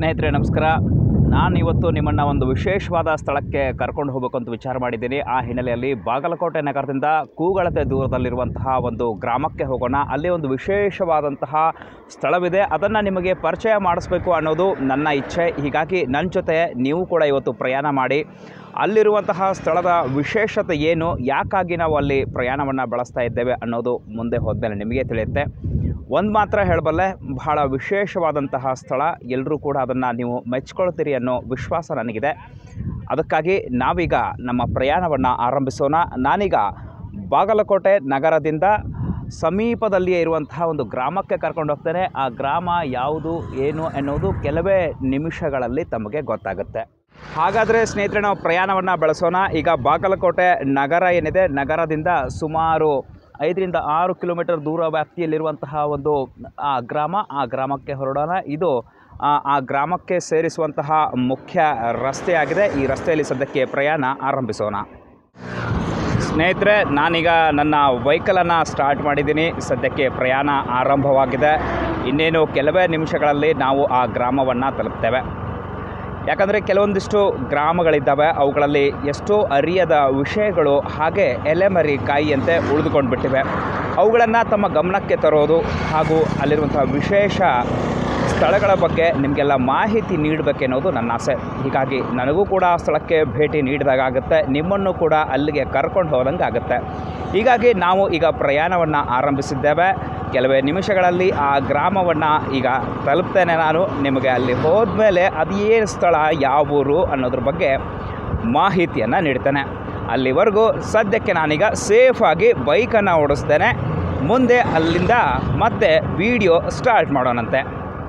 ಸ್ನೇಹಿತರೆ ನಮಸ್ಕಾರ ನಾನು ಇವತ್ತು ನಿಮ್ಮನ್ನು ಒಂದು ವಿಶೇಷವಾದ ಸ್ಥಳಕ್ಕೆ ಕರ್ಕೊಂಡು ಹೋಗಬೇಕು ಅಂತ ವಿಚಾರ ಮಾಡಿದ್ದೀನಿ ಆ ಹಿನ್ನೆಲೆಯಲ್ಲಿ ಬಾಗಲಕೋಟೆ ನಗರದಿಂದ ಕೂಗಳತೆ ದೂರದಲ್ಲಿರುವಂತಹ ಒಂದು ಗ್ರಾಮಕ್ಕೆ ಹೋಗೋಣ ಅಲ್ಲಿ ಒಂದು ವಿಶೇಷವಾದಂತಹ ಸ್ಥಳವಿದೆ ಅದನ್ನು ನಿಮಗೆ ಪರಿಚಯ ಮಾಡಿಸ್ಬೇಕು ಅನ್ನೋದು ನನ್ನ ಇಚ್ಛೆ ಹೀಗಾಗಿ ನನ್ನ ಜೊತೆ ನೀವು ಕೂಡ ಇವತ್ತು ಪ್ರಯಾಣ ಮಾಡಿ ಅಲ್ಲಿರುವಂತಹ ಸ್ಥಳದ ವಿಶೇಷತೆ ಏನು ಯಾಕಾಗಿ ನಾವು ಅಲ್ಲಿ ಪ್ರಯಾಣವನ್ನು ಬಳಸ್ತಾ ಇದ್ದೇವೆ ಅನ್ನೋದು ಮುಂದೆ ಹೋದ್ಮೇಲೆ ನಿಮಗೆ ತಿಳಿಯುತ್ತೆ ಒಂದು ಮಾತ್ರ ಹೇಳಬಲ್ಲೆ ಬಹಳ ವಿಶೇಷವಾದಂತಹ ಸ್ಥಳ ಎಲ್ಲರೂ ಕೂಡ ಅದನ್ನು ನೀವು ಮೆಚ್ಕೊಳ್ತೀರಿ ಅನ್ನೋ ವಿಶ್ವಾಸ ನನಗಿದೆ ಅದಕ್ಕಾಗಿ ನಾವೀಗ ನಮ್ಮ ಪ್ರಯಾಣವನ್ನು ಆರಂಭಿಸೋಣ ನಾನೀಗ ಬಾಗಲಕೋಟೆ ನಗರದಿಂದ ಸಮೀಪದಲ್ಲಿಯೇ ಇರುವಂತಹ ಒಂದು ಗ್ರಾಮಕ್ಕೆ ಕರ್ಕೊಂಡು ಹೋಗ್ತೇನೆ ಆ ಗ್ರಾಮ ಯಾವುದು ಏನು ಎನ್ನುವುದು ಕೆಲವೇ ನಿಮಿಷಗಳಲ್ಲಿ ತಮಗೆ ಗೊತ್ತಾಗುತ್ತೆ ಹಾಗಾದರೆ ಸ್ನೇಹಿತರೆ ನಾವು ಪ್ರಯಾಣವನ್ನು ಬೆಳೆಸೋಣ ಈಗ ಬಾಗಲಕೋಟೆ ನಗರ ಏನಿದೆ ನಗರದಿಂದ ಸುಮಾರು ಐದರಿಂದ ಆರು ಕಿಲೋಮೀಟರ್ ದೂರ ವ್ಯಾಪ್ತಿಯಲ್ಲಿರುವಂತಹ ಒಂದು ಆ ಗ್ರಾಮ ಆ ಗ್ರಾಮಕ್ಕೆ ಹೊರಡೋಣ ಇದು ಆ, ಆ ಗ್ರಾಮಕ್ಕೆ ಸೇರಿಸುವಂತಹ ಮುಖ್ಯ ರಸ್ತೆಯಾಗಿದೆ ಈ ರಸ್ತೆಯಲ್ಲಿ ಸದ್ಯಕ್ಕೆ ಪ್ರಯಾಣ ಆರಂಭಿಸೋಣ ಸ್ನೇಹಿತರೆ ನಾನೀಗ ನನ್ನ ವೆಹಿಕಲನ್ನು ಸ್ಟಾರ್ಟ್ ಮಾಡಿದ್ದೀನಿ ಸದ್ಯಕ್ಕೆ ಪ್ರಯಾಣ ಆರಂಭವಾಗಿದೆ ಇನ್ನೇನು ಕೆಲವೇ ನಿಮಿಷಗಳಲ್ಲಿ ನಾವು ಆ ಗ್ರಾಮವನ್ನು ತಲುಪ್ತೇವೆ ಯಾಕಂದರೆ ಕೆಲವೊಂದಿಷ್ಟು ಗ್ರಾಮಗಳಿದ್ದಾವೆ ಅವುಗಳಲ್ಲಿ ಎಷ್ಟೋ ಅರಿಯದ ವಿಷಯಗಳು ಹಾಗೆ ಎಲೆಮರಿ ಕಾಯಿಯಂತೆ ಉಳಿದುಕೊಂಡು ಬಿಟ್ಟಿವೆ ಅವುಗಳನ್ನು ತಮ್ಮ ಗಮನಕ್ಕೆ ತರೋದು ಹಾಗೂ ಅಲ್ಲಿರುವಂಥ ವಿಶೇಷ ಸ್ಥಳಗಳ ಬಗ್ಗೆ ನಿಮಗೆಲ್ಲ ಮಾಹಿತಿ ನೀಡಬೇಕೆನ್ನೋದು ನನ್ನ ಆಸೆ ಹೀಗಾಗಿ ನನಗೂ ಕೂಡ ಆ ಸ್ಥಳಕ್ಕೆ ಭೇಟಿ ನೀಡಿದಾಗುತ್ತೆ ನಿಮ್ಮನ್ನು ಕೂಡ ಅಲ್ಲಿಗೆ ಕರ್ಕೊಂಡು ಹೋದಂಗೆ ಆಗುತ್ತೆ ಹೀಗಾಗಿ ನಾವು ಈಗ ಪ್ರಯಾಣವನ್ನು ಆರಂಭಿಸಿದ್ದೇವೆ ಕೆಲವೇ ನಿಮಿಷಗಳಲ್ಲಿ ಆ ಗ್ರಾಮವನ್ನು ಈಗ ತಲುಪ್ತೇನೆ ನಾನು ನಿಮಗೆ ಅಲ್ಲಿ ಹೋದ್ಮೇಲೆ ಅದು ಏನು ಸ್ಥಳ ಯಾವ ಊರು ಅನ್ನೋದ್ರ ಬಗ್ಗೆ ಮಾಹಿತಿಯನ್ನು ನೀಡ್ತೇನೆ ಅಲ್ಲಿವರೆಗೂ ಸದ್ಯಕ್ಕೆ ನಾನೀಗ ಸೇಫಾಗಿ ಬೈಕನ್ನು ಓಡಿಸ್ತೇನೆ ಮುಂದೆ ಅಲ್ಲಿಂದ ಮತ್ತೆ ವಿಡಿಯೋ ಸ್ಟಾರ್ಟ್ ಮಾಡೋಣಂತೆ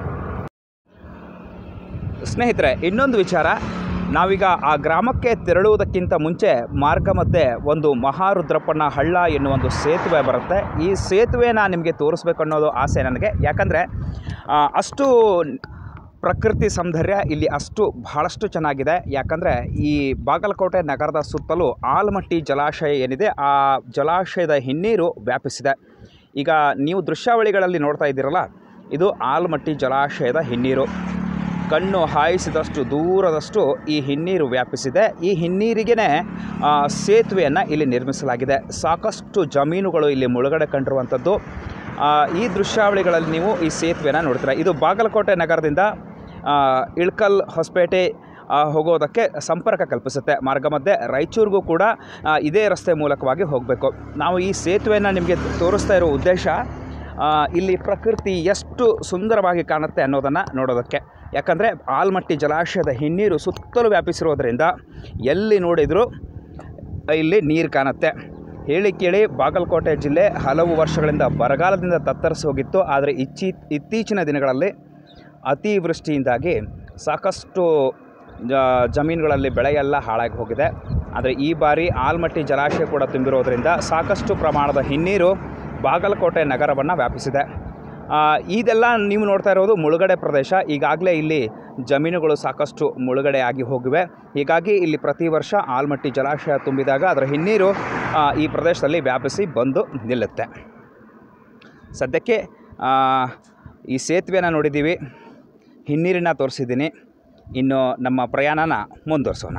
ಸ್ನೇಹಿತರೆ ಇನ್ನೊಂದು ವಿಚಾರ ನಾವೀಗ ಆ ಗ್ರಾಮಕ್ಕೆ ತೆರಳುವುದಕ್ಕಿಂತ ಮುಂಚೆ ಮಾರ್ಗ ಮಧ್ಯೆ ಒಂದು ಮಹಾರುದ್ರಪ್ಪನ ಹಳ್ಳ ಎನ್ನುವ ಒಂದು ಸೇತುವೆ ಬರುತ್ತೆ ಈ ಸೇತುವೆನ ನಿಮಗೆ ತೋರಿಸ್ಬೇಕು ಅನ್ನೋದು ಆಸೆ ನನಗೆ ಯಾಕಂದರೆ ಆ, ಅಷ್ಟು ಪ್ರಕೃತಿ ಸೌಂದರ್ಯ ಇಲ್ಲಿ ಅಷ್ಟು ಬಹಳಷ್ಟು ಚೆನ್ನಾಗಿದೆ ಯಾಕಂದರೆ ಈ ಬಾಗಲಕೋಟೆ ನಗರದ ಸುತ್ತಲೂ ಆಲ್ಮಟ್ಟಿ ಜಲಾಶಯ ಏನಿದೆ ಆ ಜಲಾಶಯದ ಹಿನ್ನೀರು ವ್ಯಾಪಿಸಿದೆ ಈಗ ನೀವು ದೃಶ್ಯಾವಳಿಗಳಲ್ಲಿ ನೋಡ್ತಾ ಇದ್ದೀರಲ್ಲ ಇದು ಆಲ್ಮಟ್ಟಿ ಜಲಾಶಯದ ಹಿನ್ನೀರು ಕಣ್ಣು ಹಾಯಿಸಿದಷ್ಟು ದೂರದಷ್ಟು ಈ ಹಿನ್ನೀರು ವ್ಯಾಪಿಸಿದೆ ಈ ಹಿನ್ನೀರಿಗೇ ಸೇತುವೆಯನ್ನು ಇಲ್ಲಿ ನಿರ್ಮಿಸಲಾಗಿದೆ ಸಾಕಷ್ಟು ಜಮೀನುಗಳು ಇಲ್ಲಿ ಮುಳುಗಡೆ ಕಂಡಿರುವಂಥದ್ದು ಆ, ಈ ದೃಶ್ಯಾವಳಿಗಳಲ್ಲಿ ನೀವು ಈ ಸೇತುವೆನ ನೋಡ್ತೀರಾ ಇದು ಬಾಗಲಕೋಟೆ ನಗರದಿಂದ ಆ, ಇಳ್ಕಲ್ ಹೊಸಪೇಟೆ ಆ, ಹೋಗೋದಕ್ಕೆ ಸಂಪರ್ಕ ಕಲ್ಪಿಸುತ್ತೆ ಮಾರ್ಗ ಮಧ್ಯೆ ರಾಯಚೂರಿಗೂ ಕೂಡ ಆ, ಇದೇ ರಸ್ತೆ ಮೂಲಕವಾಗಿ ಹೋಗಬೇಕು ನಾವು ಈ ಸೇತುವೆಯನ್ನು ನಿಮಗೆ ತೋರಿಸ್ತಾ ಇರೋ ಉದ್ದೇಶ ಆ, ಇಲ್ಲಿ ಪ್ರಕೃತಿ ಎಷ್ಟು ಸುಂದರವಾಗಿ ಕಾಣುತ್ತೆ ಅನ್ನೋದನ್ನು ನೋಡೋದಕ್ಕೆ ಯಾಕಂದರೆ ಆಲ್ಮಟ್ಟಿ ಜಲಾಶಯದ ಹಿನ್ನೀರು ಸುತ್ತಲೂ ವ್ಯಾಪಿಸಿರೋದ್ರಿಂದ ಎಲ್ಲಿ ನೋಡಿದರೂ ಇಲ್ಲಿ ನೀರು ಕಾಣುತ್ತೆ ಹೇಳಿ ಕೇಳಿ ಬಾಗಲಕೋಟೆ ಜಿಲ್ಲೆ ಹಲವು ವರ್ಷಗಳಿಂದ ಬರಗಾಲದಿಂದ ತತ್ತರಿಸಿ ಹೋಗಿತ್ತು ಆದರೆ ಇಚ್ಚಿ ಇತ್ತೀಚಿನ ದಿನಗಳಲ್ಲಿ ಅತಿವೃಷ್ಟಿಯಿಂದಾಗಿ ಸಾಕಷ್ಟು ಜ ಜಮೀನುಗಳಲ್ಲಿ ಬೆಳೆಯೆಲ್ಲ ಹಾಳಾಗಿ ಹೋಗಿದೆ ಆದರೆ ಈ ಬಾರಿ ಆಲ್ಮಟ್ಟಿ ಜಲಾಶಯ ಕೂಡ ತುಂಬಿರೋದ್ರಿಂದ ಸಾಕಷ್ಟು ಪ್ರಮಾಣದ ಹಿನ್ನೀರು ಬಾಗಲಕೋಟೆ ನಗರವನ್ನು ವ್ಯಾಪಿಸಿದೆ ಆ, ಇದೆಲ್ಲ ನೀವು ನೋಡ್ತಾ ಇರೋದು ಮುಳುಗಡೆ ಪ್ರದೇಶ ಈಗಾಗಲೇ ಇಲ್ಲಿ ಜಮೀನುಗಳು ಸಾಕಷ್ಟು ಮುಳುಗಡೆ ಆಗಿ ಹೋಗಿವೆ ಹೀಗಾಗಿ ಇಲ್ಲಿ ಪ್ರತಿ ವರ್ಷ ಆಲ್ಮಟ್ಟಿ ಜಲಾಶಯ ತುಂಬಿದಾಗ ಅದರ ಹಿನ್ನೀರು ಆ, ಈ ಪ್ರದೇಶದಲ್ಲಿ ವ್ಯಾಪಿಸಿ ಬಂದು ನಿಲ್ಲುತ್ತೆ ಸದ್ಯಕ್ಕೆ ಆ, ಈ ಸೇತುವೆನ ನೋಡಿದ್ದೀವಿ ಹಿನ್ನೀರನ್ನ ತೋರಿಸಿದ್ದೀನಿ ಇನ್ನು ನಮ್ಮ ಪ್ರಯಾಣನ ಮುಂದುವರಿಸೋಣ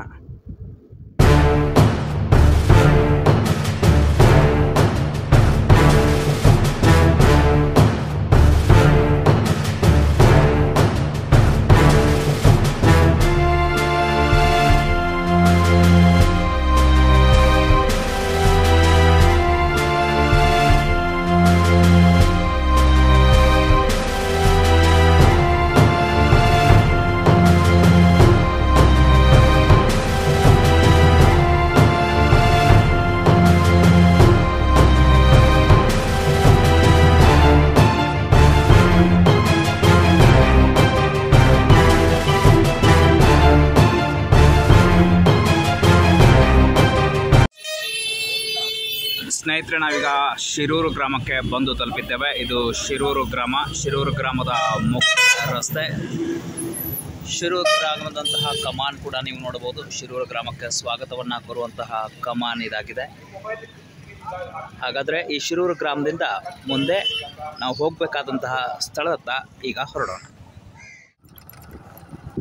ಸ್ನೇಹಿತರೆ ನಾವೀಗ ಶಿರೂರು ಗ್ರಾಮಕ್ಕೆ ಬಂದು ತಲುಪಿದ್ದೇವೆ ಇದು ಶಿರೂರು ಗ್ರಾಮ ಶಿರೂರು ಗ್ರಾಮದ ಮುಖ್ಯ ರಸ್ತೆ ಶಿರೂರು ಗ್ರಾಮದಂತಹ ಕಮಾನ್ ಕೂಡ ನೀವು ನೋಡಬಹುದು ಶಿರೂರು ಗ್ರಾಮಕ್ಕೆ ಸ್ವಾಗತವನ್ನು ಕೋರುವಂತಹ ಕಮಾನ್ ಇದಾಗಿದೆ ಹಾಗಾದರೆ ಈ ಶಿರೂರು ಗ್ರಾಮದಿಂದ ಮುಂದೆ ನಾವು ಹೋಗಬೇಕಾದಂತಹ ಸ್ಥಳದತ್ತ ಈಗ ಹೊರಡೋಣ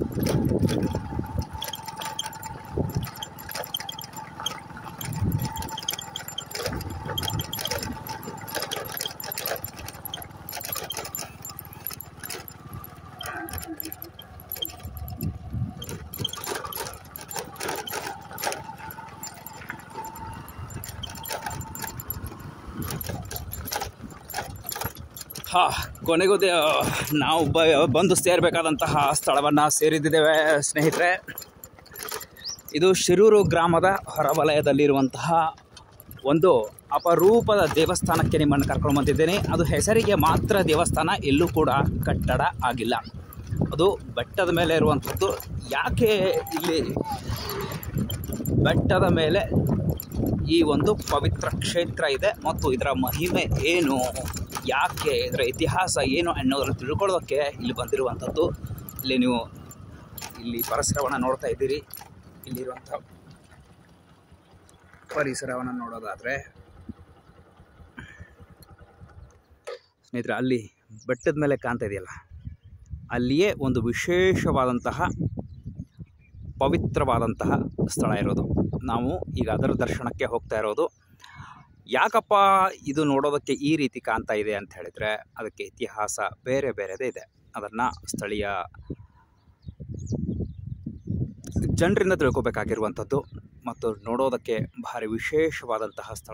ಹಾ ಕೊನೆಗೂ ದೇ- ನಾವು ಬ ಬಂದು ಸೇರಬೇಕಾದಂತಹ ಸ್ಥಳವನ್ನು ಸೇರಿದ್ದೇವೆ ಸ್ನೇಹಿತರೆ ಇದು ಶಿರೂರು ಗ್ರಾಮದ ಹೊರವಲಯದಲ್ಲಿರುವಂತಹ ಒಂದು ಅಪರೂಪದ ದೇವಸ್ಥಾನಕ್ಕೆ ನಿಮ್ಮನ್ನು ಕರ್ಕೊಂಡು ಬಂದಿದ್ದೇನೆ ಅದು ಹೆಸರಿಗೆ ಮಾತ್ರ ದೇವಸ್ಥಾನ ಎಲ್ಲೂ ಕೂಡ ಕಟ್ಟಡ ಆಗಿಲ್ಲ ಅದು ಬೆಟ್ಟದ ಮೇಲೆ ಇರುವಂಥದ್ದು ಯಾಕೆ ಇಲ್ಲಿ ಬೆಟ್ಟದ ಮೇಲೆ ಈ ಒಂದು ಪವಿತ್ರ ಕ್ಷೇತ್ರ ಇದೆ ಮತ್ತು ಇದರ ಮಹಿಮೆ ಏನು ಯಾಕೆ ಇದರ ಇತಿಹಾಸ ಏನು ಅನ್ನೋದನ್ನು ತಿಳ್ಕೊಳ್ಳೋದಕ್ಕೆ ಇಲ್ಲಿ ಬಂದಿರುವಂಥದ್ದು ಇಲ್ಲಿ ನೀವು ಇಲ್ಲಿ ಪರಿಸರವನ್ನು ನೋಡ್ತಾ ಇದ್ದೀರಿ ಇಲ್ಲಿರುವಂಥ ಪರಿಸರವನ್ನು ನೋಡೋದಾದರೆ ಸ್ನೇಹಿತರೆ ಅಲ್ಲಿ ಬೆಟ್ಟದ ಮೇಲೆ ಕಾಣ್ತಾ ಇದೆಯಲ್ಲ ಅಲ್ಲಿಯೇ ಒಂದು ವಿಶೇಷವಾದಂತಹ ಪವಿತ್ರವಾದಂತಹ ಸ್ಥಳ ಇರೋದು ನಾವು ಈಗ ಅದರ ದರ್ಶನಕ್ಕೆ ಹೋಗ್ತಾ ಇರೋದು ಯಾಕಪ್ಪ ಇದು ನೋಡೋದಕ್ಕೆ ಈ ರೀತಿ ಕಾಣ್ತಾ ಇದೆ ಅಂತ ಹೇಳಿದರೆ ಅದಕ್ಕೆ ಇತಿಹಾಸ ಬೇರೆ ಬೇರೆದೇ ಇದೆ ಅದನ್ನು ಸ್ಥಳೀಯ ಜನರಿಂದ ತಿಳ್ಕೊಬೇಕಾಗಿರುವಂಥದ್ದು ಮತ್ತು ನೋಡೋದಕ್ಕೆ ಭಾರಿ ವಿಶೇಷವಾದಂತಹ ಸ್ಥಳ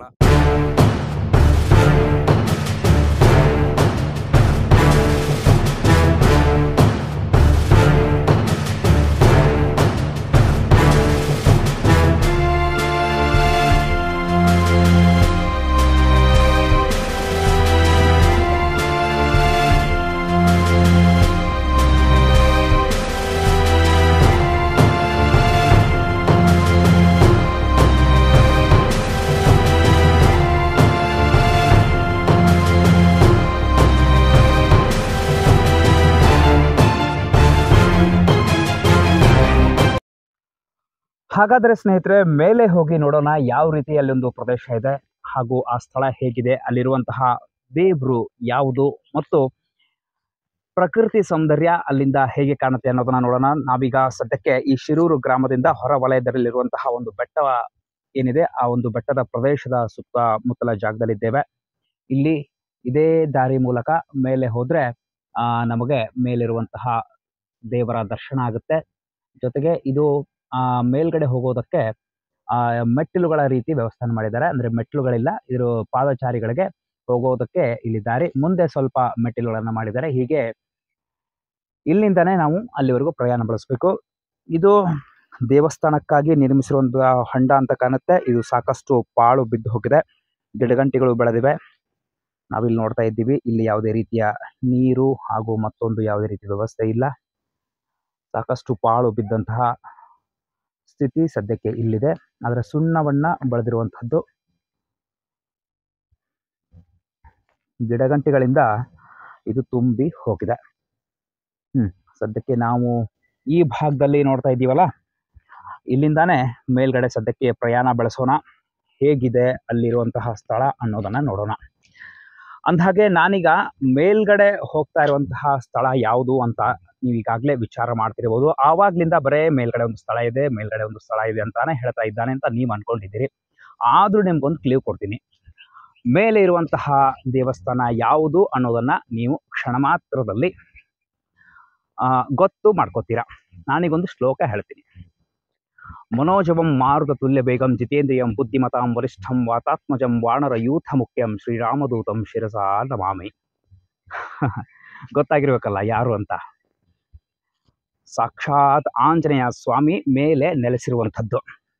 ಹಾಗಾದರೆ ಸ್ನೇಹಿತರೆ ಮೇಲೆ ಹೋಗಿ ನೋಡೋಣ ಯಾವ ರೀತಿ ಅಲ್ಲೊಂದು ಪ್ರದೇಶ ಇದೆ ಹಾಗೂ ಆ ಸ್ಥಳ ಹೇಗಿದೆ ಅಲ್ಲಿರುವಂತಹ ದೇವರು ಯಾವುದು ಮತ್ತು ಪ್ರಕೃತಿ ಸೌಂದರ್ಯ ಅಲ್ಲಿಂದ ಹೇಗೆ ಕಾಣುತ್ತೆ ಅನ್ನೋದನ್ನ ನೋಡೋಣ ನಾವೀಗ ಸದ್ಯಕ್ಕೆ ಈ ಶಿರೂರು ಗ್ರಾಮದಿಂದ ಹೊರ ವಲಯದಲ್ಲಿರುವಂತಹ ಒಂದು ಬೆಟ್ಟ ಏನಿದೆ ಆ ಒಂದು ಬೆಟ್ಟದ ಪ್ರದೇಶದ ಸುತ್ತಮುತ್ತಲ ಜಾಗದಲ್ಲಿದ್ದೇವೆ ಇಲ್ಲಿ ಇದೇ ದಾರಿ ಮೂಲಕ ಮೇಲೆ ಹೋದ್ರೆ ಆ, ನಮಗೆ ಮೇಲಿರುವಂತಹ ದೇವರ ದರ್ಶನ ಆಗುತ್ತೆ ಜೊತೆಗೆ ಇದು ಆ, ಮೇಲ್ಗಡೆ ಹೋಗೋದಕ್ಕೆ ಆ, ಮೆಟ್ಟಿಲುಗಳ ರೀತಿ ವ್ಯವಸ್ಥೆ ಮಾಡಿದ್ದಾರೆ ಅಂದ್ರೆ ಮೆಟ್ಟಿಲುಗಳಿಲ್ಲ ಇದು ಪಾದಚಾರಿಗಳಿಗೆ ಹೋಗೋದಕ್ಕೆ ಇಲ್ಲಿ ದಾರಿ ಮುಂದೆ ಸ್ವಲ್ಪ ಮೆಟ್ಟಿಲುಗಳನ್ನು ಮಾಡಿದ್ದಾರೆ ಹೀಗೆ ಇಲ್ಲಿಂದನೇ ನಾವು ಅಲ್ಲಿವರೆಗೂ ಪ್ರಯಾಣ ಬೆಳೆಸಬೇಕು ಇದು ದೇವಸ್ಥಾನಕ್ಕಾಗಿ ನಿರ್ಮಿಸಿರುವಂತಹ ಹೊಂಡ ಅಂತ ಕಾಣುತ್ತೆ ಇದು ಸಾಕಷ್ಟು ಪಾಳು ಬಿದ್ದು ಹೋಗಿದೆ ಗಿಡಗಂಟಿಗಳು ಬೆಳೆದಿವೆ ನಾವಿಲ್ಲಿ ನೋಡ್ತಾ ಇದ್ದೀವಿ ಇಲ್ಲಿ ಯಾವುದೇ ರೀತಿಯ ನೀರು ಹಾಗೂ ಮತ್ತೊಂದು ಯಾವುದೇ ರೀತಿಯ ವ್ಯವಸ್ಥೆ ಇಲ್ಲ ಸಾಕಷ್ಟು ಪಾಳು ಬಿದ್ದಂತಹ ಸ್ಥಿತಿ ಸದ್ಯಕ್ಕೆ ಇಲ್ಲಿದೆ ಅದರ ಸುಣ್ಣವನ್ನ ಬೆಳೆದಿರುವಂತಹದ್ದು ಗಿಡಗಂಟಿಗಳಿಂದ ಇದು ತುಂಬಿ ಹೋಗಿದೆ ಹ್ಮ್ ಸದ್ಯಕ್ಕೆ ನಾವು ಈ ಭಾಗದಲ್ಲಿ ನೋಡ್ತಾ ಇದ್ದೀವಲ್ಲ ಇಲ್ಲಿಂದಾನೇ ಮೇಲ್ಗಡೆ ಸದ್ಯಕ್ಕೆ ಪ್ರಯಾಣ ಬೆಳೆಸೋಣ ಹೇಗಿದೆ ಅಲ್ಲಿರುವಂತಹ ಸ್ಥಳ ಅನ್ನೋದನ್ನ ನೋಡೋಣ ಅಂದಹಾಗೆ ನಾನೀಗ ಮೇಲ್ಗಡೆ ಹೋಗ್ತಾ ಇರುವಂತಹ ಸ್ಥಳ ಯಾವುದು ಅಂತ ನೀವು ಈಗಾಗಲೇ ವಿಚಾರ ಮಾಡ್ತಿರ್ಬೋದು ಆವಾಗ್ಲಿಂದ ಬರೇ ಮೇಲ್ಗಡೆ ಒಂದು ಸ್ಥಳ ಇದೆ ಮೇಲ್ಗಡೆ ಒಂದು ಸ್ಥಳ ಇದೆ ಅಂತಾನೆ ಹೇಳ್ತಾ ಇದ್ದಾನೆ ಅಂತ ನೀವು ಅನ್ಕೊಂಡಿದ್ದೀರಿ ಆದ್ರೂ ನಿಮ್ಗೊಂದು ಕ್ಲೀವ್ ಕೊಡ್ತೀನಿ ಮೇಲೆ ಇರುವಂತಹ ದೇವಸ್ಥಾನ ಯಾವುದು ಅನ್ನೋದನ್ನ ನೀವು ಕ್ಷಣ ಮಾತ್ರದಲ್ಲಿ ಆ, ಗೊತ್ತು ಮಾಡ್ಕೋತೀರಾ ನಾನೀಗೊಂದು ಶ್ಲೋಕ ಹೇಳ್ತೀನಿ ಮನೋಜವಂ ಮಾರುತ ತುಲ್ಯ ಬೇಗಂ ಜಿತೇಂದ್ರಿಯಂ ಬುದ್ಧಿಮತಾಂ ವರಿಷ್ಠಂ ವಾತಾತ್ಮಜಂ ವಾನರ ಯೂಥ ಮುಖ್ಯಂ ಶ್ರೀರಾಮದೂತಂ ಶಿರಸಾ ನಮಾಮಿ ಗೊತ್ತಾಗಿರ್ಬೇಕಲ್ಲ ಯಾರು ಅಂತ ಸಾಕ್ಷಾತ್ ಆಂಜನೇಯ ಸ್ವಾಮಿ ಮೇಲೆ ನೆಲೆಸಿರುವಂಥದ್ದು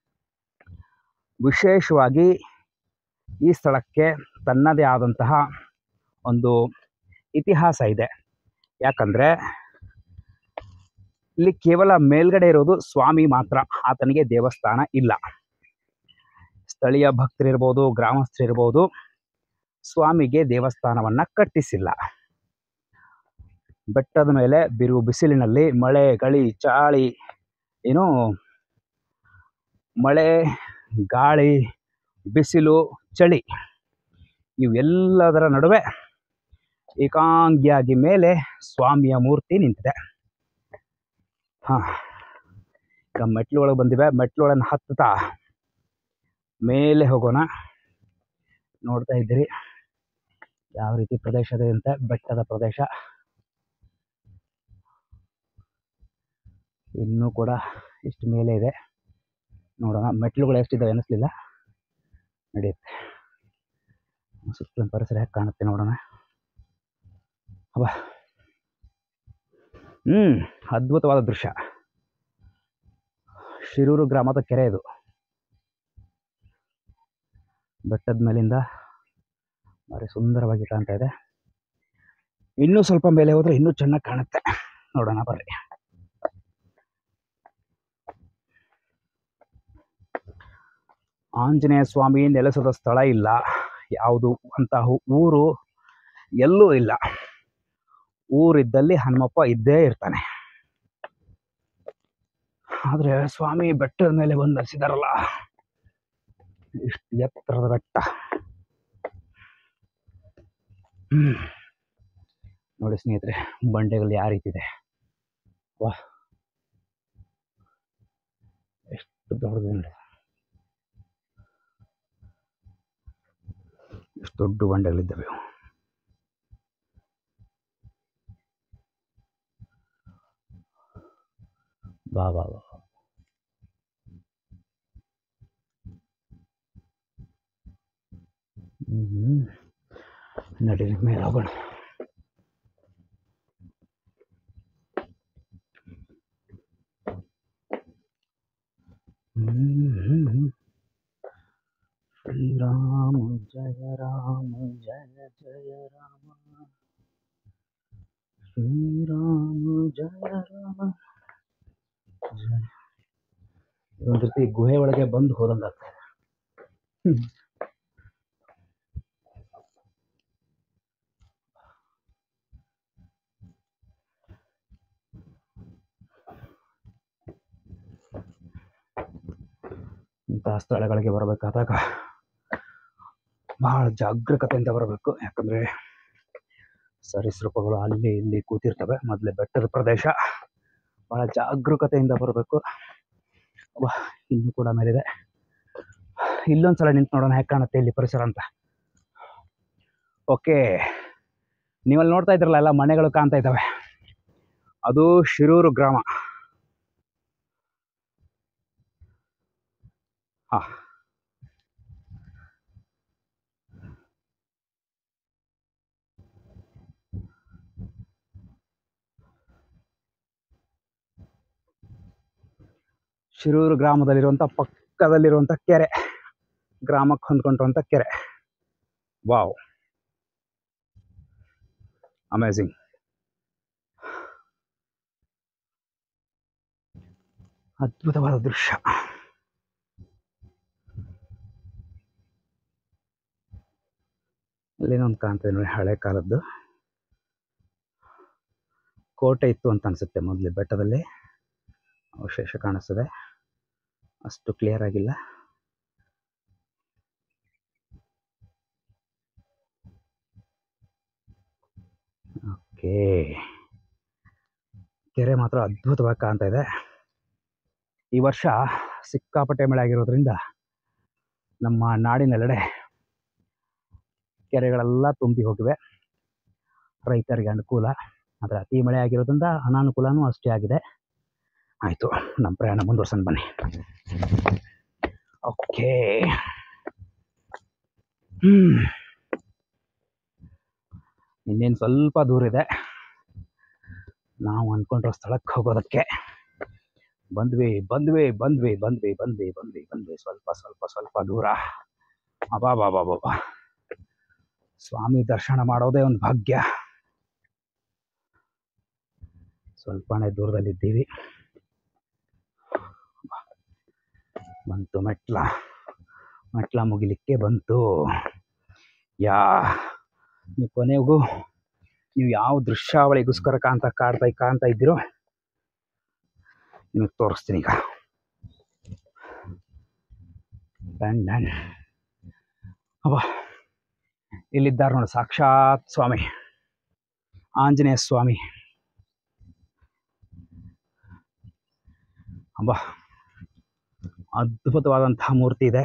ವಿಶೇಷವಾಗಿ ಈ ಸ್ಥಳಕ್ಕೆ ತನ್ನದೇ ಆದಂತಹ ಒಂದು ಇತಿಹಾಸ ಇದೆ ಯಾಕಂದ್ರೆ ಇಲ್ಲಿ ಕೇವಲ ಮೇಲ್ಗಡೆ ಇರೋದು ಸ್ವಾಮಿ ಮಾತ್ರ ಆತನಿಗೆ ದೇವಸ್ಥಾನ ಇಲ್ಲ ಸ್ಥಳೀಯ ಭಕ್ತರಿರ್ಬೋದು ಗ್ರಾಮಸ್ಥರಿರ್ಬೋದು ಸ್ವಾಮಿಗೆ ದೇವಸ್ಥಾನವನ್ನ ಕಟ್ಟಿಸಿಲ್ಲ ಬೆಟ್ಟದ ಮೇಲೆ ಬಿರು ಬಿಸಿಲಿನಲ್ಲಿ ಮಳೆ ಗಾಳಿ ಚಾಳಿ ಏನು ಮಳೆ ಗಾಳಿ ಬಿಸಿಲು ಚಳಿ ಇವೆಲ್ಲದರ ನಡುವೆ ಏಕಾಂಗಿಯಾಗಿ ಮೇಲೆ ಸ್ವಾಮಿಯ ಮೂರ್ತಿ ನಿಂತಿದೆ ಹಾ ಈಗ ಮೆಟ್ಲು ಒಳಗೆ ಬಂದಿವೆ ಮೆಟ್ಲುಗಳನ್ನು ಹತ್ತುತ್ತಾ ಮೇಲೆ ಹೋಗೋಣ ನೋಡ್ತಾ ಇದ್ದೀರಿ ಯಾವ ರೀತಿ ಪ್ರದೇಶ ಇದೆ ಅಂತ ಬೆಟ್ಟದ ಪ್ರದೇಶ ಇನ್ನೂ ಕೂಡ ಇಷ್ಟು ಮೇಲೆ ಇದೆ ನೋಡೋಣ ಮೆಟ್ಲುಗಳು ಎಷ್ಟಿದ್ದಾವೆ ಅನ್ನಿಸ್ಲಿಲ್ಲ ನಡೆಯುತ್ತೆ ಸುತ್ತಲಿನ ಪರಿಸರ ಹೇಗೆ ಕಾಣುತ್ತೆ ನೋಡೋಣ ಅಬ್ಬಾ ಹ್ಞೂ ಅದ್ಭುತವಾದ ದೃಶ್ಯ ಶಿರೂರು ಗ್ರಾಮದ ಕೆರೆ ಇದು ಬೆಟ್ಟದ ಮೇಲಿಂದ ಭಾರಿ ಸುಂದರವಾಗಿ ಕಾಣ್ತಾ ಇದೆ ಇನ್ನೂ ಸ್ವಲ್ಪ ಮೇಲೆ ಹೋದ್ರೆ ಇನ್ನೂ ಚೆನ್ನಾಗಿ ಕಾಣುತ್ತೆ ನೋಡೋಣ ಬರ್ರಿ ಆಂಜನೇಯ ಸ್ವಾಮಿ ನೆಲೆಸದ ಸ್ಥಳ ಇಲ್ಲ ಯಾವುದು ಅಂತಹ ಊರು ಎಲ್ಲೂ ಇಲ್ಲ ಊರಿದ್ದಲ್ಲಿ ಹನುಮಪ್ಪ ಇದ್ದೇ ಇರ್ತಾನೆ ಆದ್ರೆ ಸ್ವಾಮಿ ಬೆಟ್ಟದ ಮೇಲೆ ಬಂದು ಹಸಿದಾರಲ್ಲ ಇಷ್ಟು ಎತ್ತರದ ಬೆಟ್ಟ ಹ್ಮ್ ನೋಡಿ ಸ್ನೇಹಿತರೆ ಬಂಡೆಗಳು ಯಾವ ರೀತಿ ಇದೆ ವಾ ಎಷ್ಟು ದೊಡ್ಡದು ನೋಡಿ ಎಷ್ಟು ದೊಡ್ಡ ಬಂಡೆಗಳಿದ್ದಾವೆ ಇವು. ಬಾ ಬಾ ಬಾ ಹ್ಮ್ ನಡಿ ಮೇಲೆ ಹೋಗೋಣ ಹ್ಮ್ ಶ್ರೀರಾಮ ಜಯ ರಾಮ ಜಯ ಜಯ ರಾಮ ಶ್ರೀರಾಮ ಜಯ ರಾಮ ಜಯ ಒಂದು ರೀತಿ ಗುಹೆ ಒಳಗೆ ಬಂದು ಹೋದಂಗಾಗ್ತದೆ ಹ್ಮ್. ಇಂತಹ ಸ್ಥಳಗಳಿಗೆ ಬರಬೇಕಾದಾಗ ಬಹಳ ಜಾಗರೂಕತೆಯಿಂದ ಬರಬೇಕು ಯಾಕಂದ್ರೆ ಸರೀಸೃಪಗಳು ಅಲ್ಲಿ ಇಲ್ಲಿ ಕೂತಿರ್ತವೆ ಮೊದಲೇ ಬೆಟ್ಟದ ಪ್ರದೇಶ ಬಹಳ ಜಾಗರೂಕತೆಯಿಂದ ಬರಬೇಕು ವಾ ಇನ್ನೂ ಕೂಡ ಮೇಲಿದೆ ಇಲ್ಲೊಂದ್ಸಲ ನಿಂತು ನೋಡೋಣ ಹೇಗೆ ಕಾಣುತ್ತೆ ಇಲ್ಲಿ ಪರಿಸರ ಅಂತ ಓಕೆ ನೀವಲ್ಲಿ ನೋಡ್ತಾ ಇದ್ರಲ್ಲ ಎಲ್ಲ ಮನೆಗಳು ಕಾಣ್ತಾ ಇದ್ದಾವೆ ಅದು ಶಿರೂರು ಗ್ರಾಮ ಹಾ ಶಿರೂರು ಗ್ರಾಮದಲ್ಲಿರುವಂಥ ಪಕ್ಕದಲ್ಲಿರುವಂಥ ಕೆರೆ ಗ್ರಾಮಕ್ಕೆ ಹೊಂದ್ಕೊಂಡಿರುವಂಥ ಕೆರೆ ವಾವ್ ಅಮೇಝಿಂಗ್ ಅದ್ಭುತವಾದ ದೃಶ್ಯ ಇಲ್ಲೇನೊಂದು ಕಾಣ್ತದೆ ನೋಡಿ ಹಳೆ ಕಾಲದ್ದು ಕೋಟೆ ಇತ್ತು ಅಂತ ಅನಿಸುತ್ತೆ ಮೊದಲು ಬೆಟ್ಟದಲ್ಲಿ ಅವಶೇಷ ಕಾಣಿಸ್ತದೆ ಅಷ್ಟು ಕ್ಲಿಯರ್ ಆಗಿಲ್ಲ ಓಕೆ ಕೆರೆ ಮಾತ್ರ ಅದ್ಭುತವಾಗಿ ಕಾಣ್ತಾ ಇದೆ ಈ ವರ್ಷ ಸಿಕ್ಕಾಪಟ್ಟೆ ಮಳೆ ಆಗಿರೋದ್ರಿಂದ ನಮ್ಮ ನಾಡಿನೆಲ್ಲೆಡೆ ಕೆರೆಗಳೆಲ್ಲ ತುಂಬಿ ಹೋಗಿವೆ ರೈತರಿಗೆ ಅನುಕೂಲ ಆದರೆ ಅತಿ ಮಳೆ ಆಗಿರೋದ್ರಿಂದ ಅನಾನುಕೂಲನೂ ಅಷ್ಟೇ ಆಗಿದೆ ಆಯಿತು ನಮ್ಮ ಪ್ರಯಾಣ ಮುಂದುವರ್ಸೋಣ ಬನ್ನಿ ಓಕೆ ಹ್ಮ್ ಇನ್ನೇನು ಸ್ವಲ್ಪ ದೂರ ಇದೆ ನಾವು ಅಂದ್ಕೊಂಡಿರೋ ಸ್ಥಳಕ್ಕೆ ಹೋಗೋದಕ್ಕೆ ಬಂದ್ವಿ ಬಂದ್ವಿ ಬಂದ್ವಿ ಬಂದ್ವಿ ಬಂದ್ವಿ ಬಂದ್ವಿ ಬಂದ್ವಿ ಸ್ವಲ್ಪ ಸ್ವಲ್ಪ ಸ್ವಲ್ಪ ದೂರ ಅಬಾ ಬಾ ಬಾ ಬಾ ಸ್ವಾಮಿ ದರ್ಶನ ಮಾಡೋದೇ ಒಂದು ಭಾಗ್ಯ ಸ್ವಲ್ಪನೇ ದೂರದಲ್ಲಿದ್ದೀವಿ ಬಂತು ಮೆಟ್ಲ ಮೆಟ್ಲ ಮುಗಿಲಿಕ್ಕೆ ಬಂತು ಯಾ ನೀವು ಕೊನೆಗೂ ನೀವು ಯಾವ ದೃಶ್ಯಾವಳಿಗೋಸ್ಕರ ಕಾಣ್ತಾ ಕಾಡ್ತಾ ಕಾಣ್ತಾ ಇದ್ದೀರೋ ನಿಮಗೆ ತೋರಿಸ್ತೀನಿ ಈಗ ಡನ್ ಡನ್ ಅವ ಇಲ್ಲಿದ್ದಾರೆ ನೋಡಿ ಸಾಕ್ಷಾತ್ ಸ್ವಾಮಿ ಆಂಜನೇಯ ಸ್ವಾಮಿ ಅಬ್ಬ ಅದ್ಭುತವಾದಂತಹ ಮೂರ್ತಿ ಇದೆ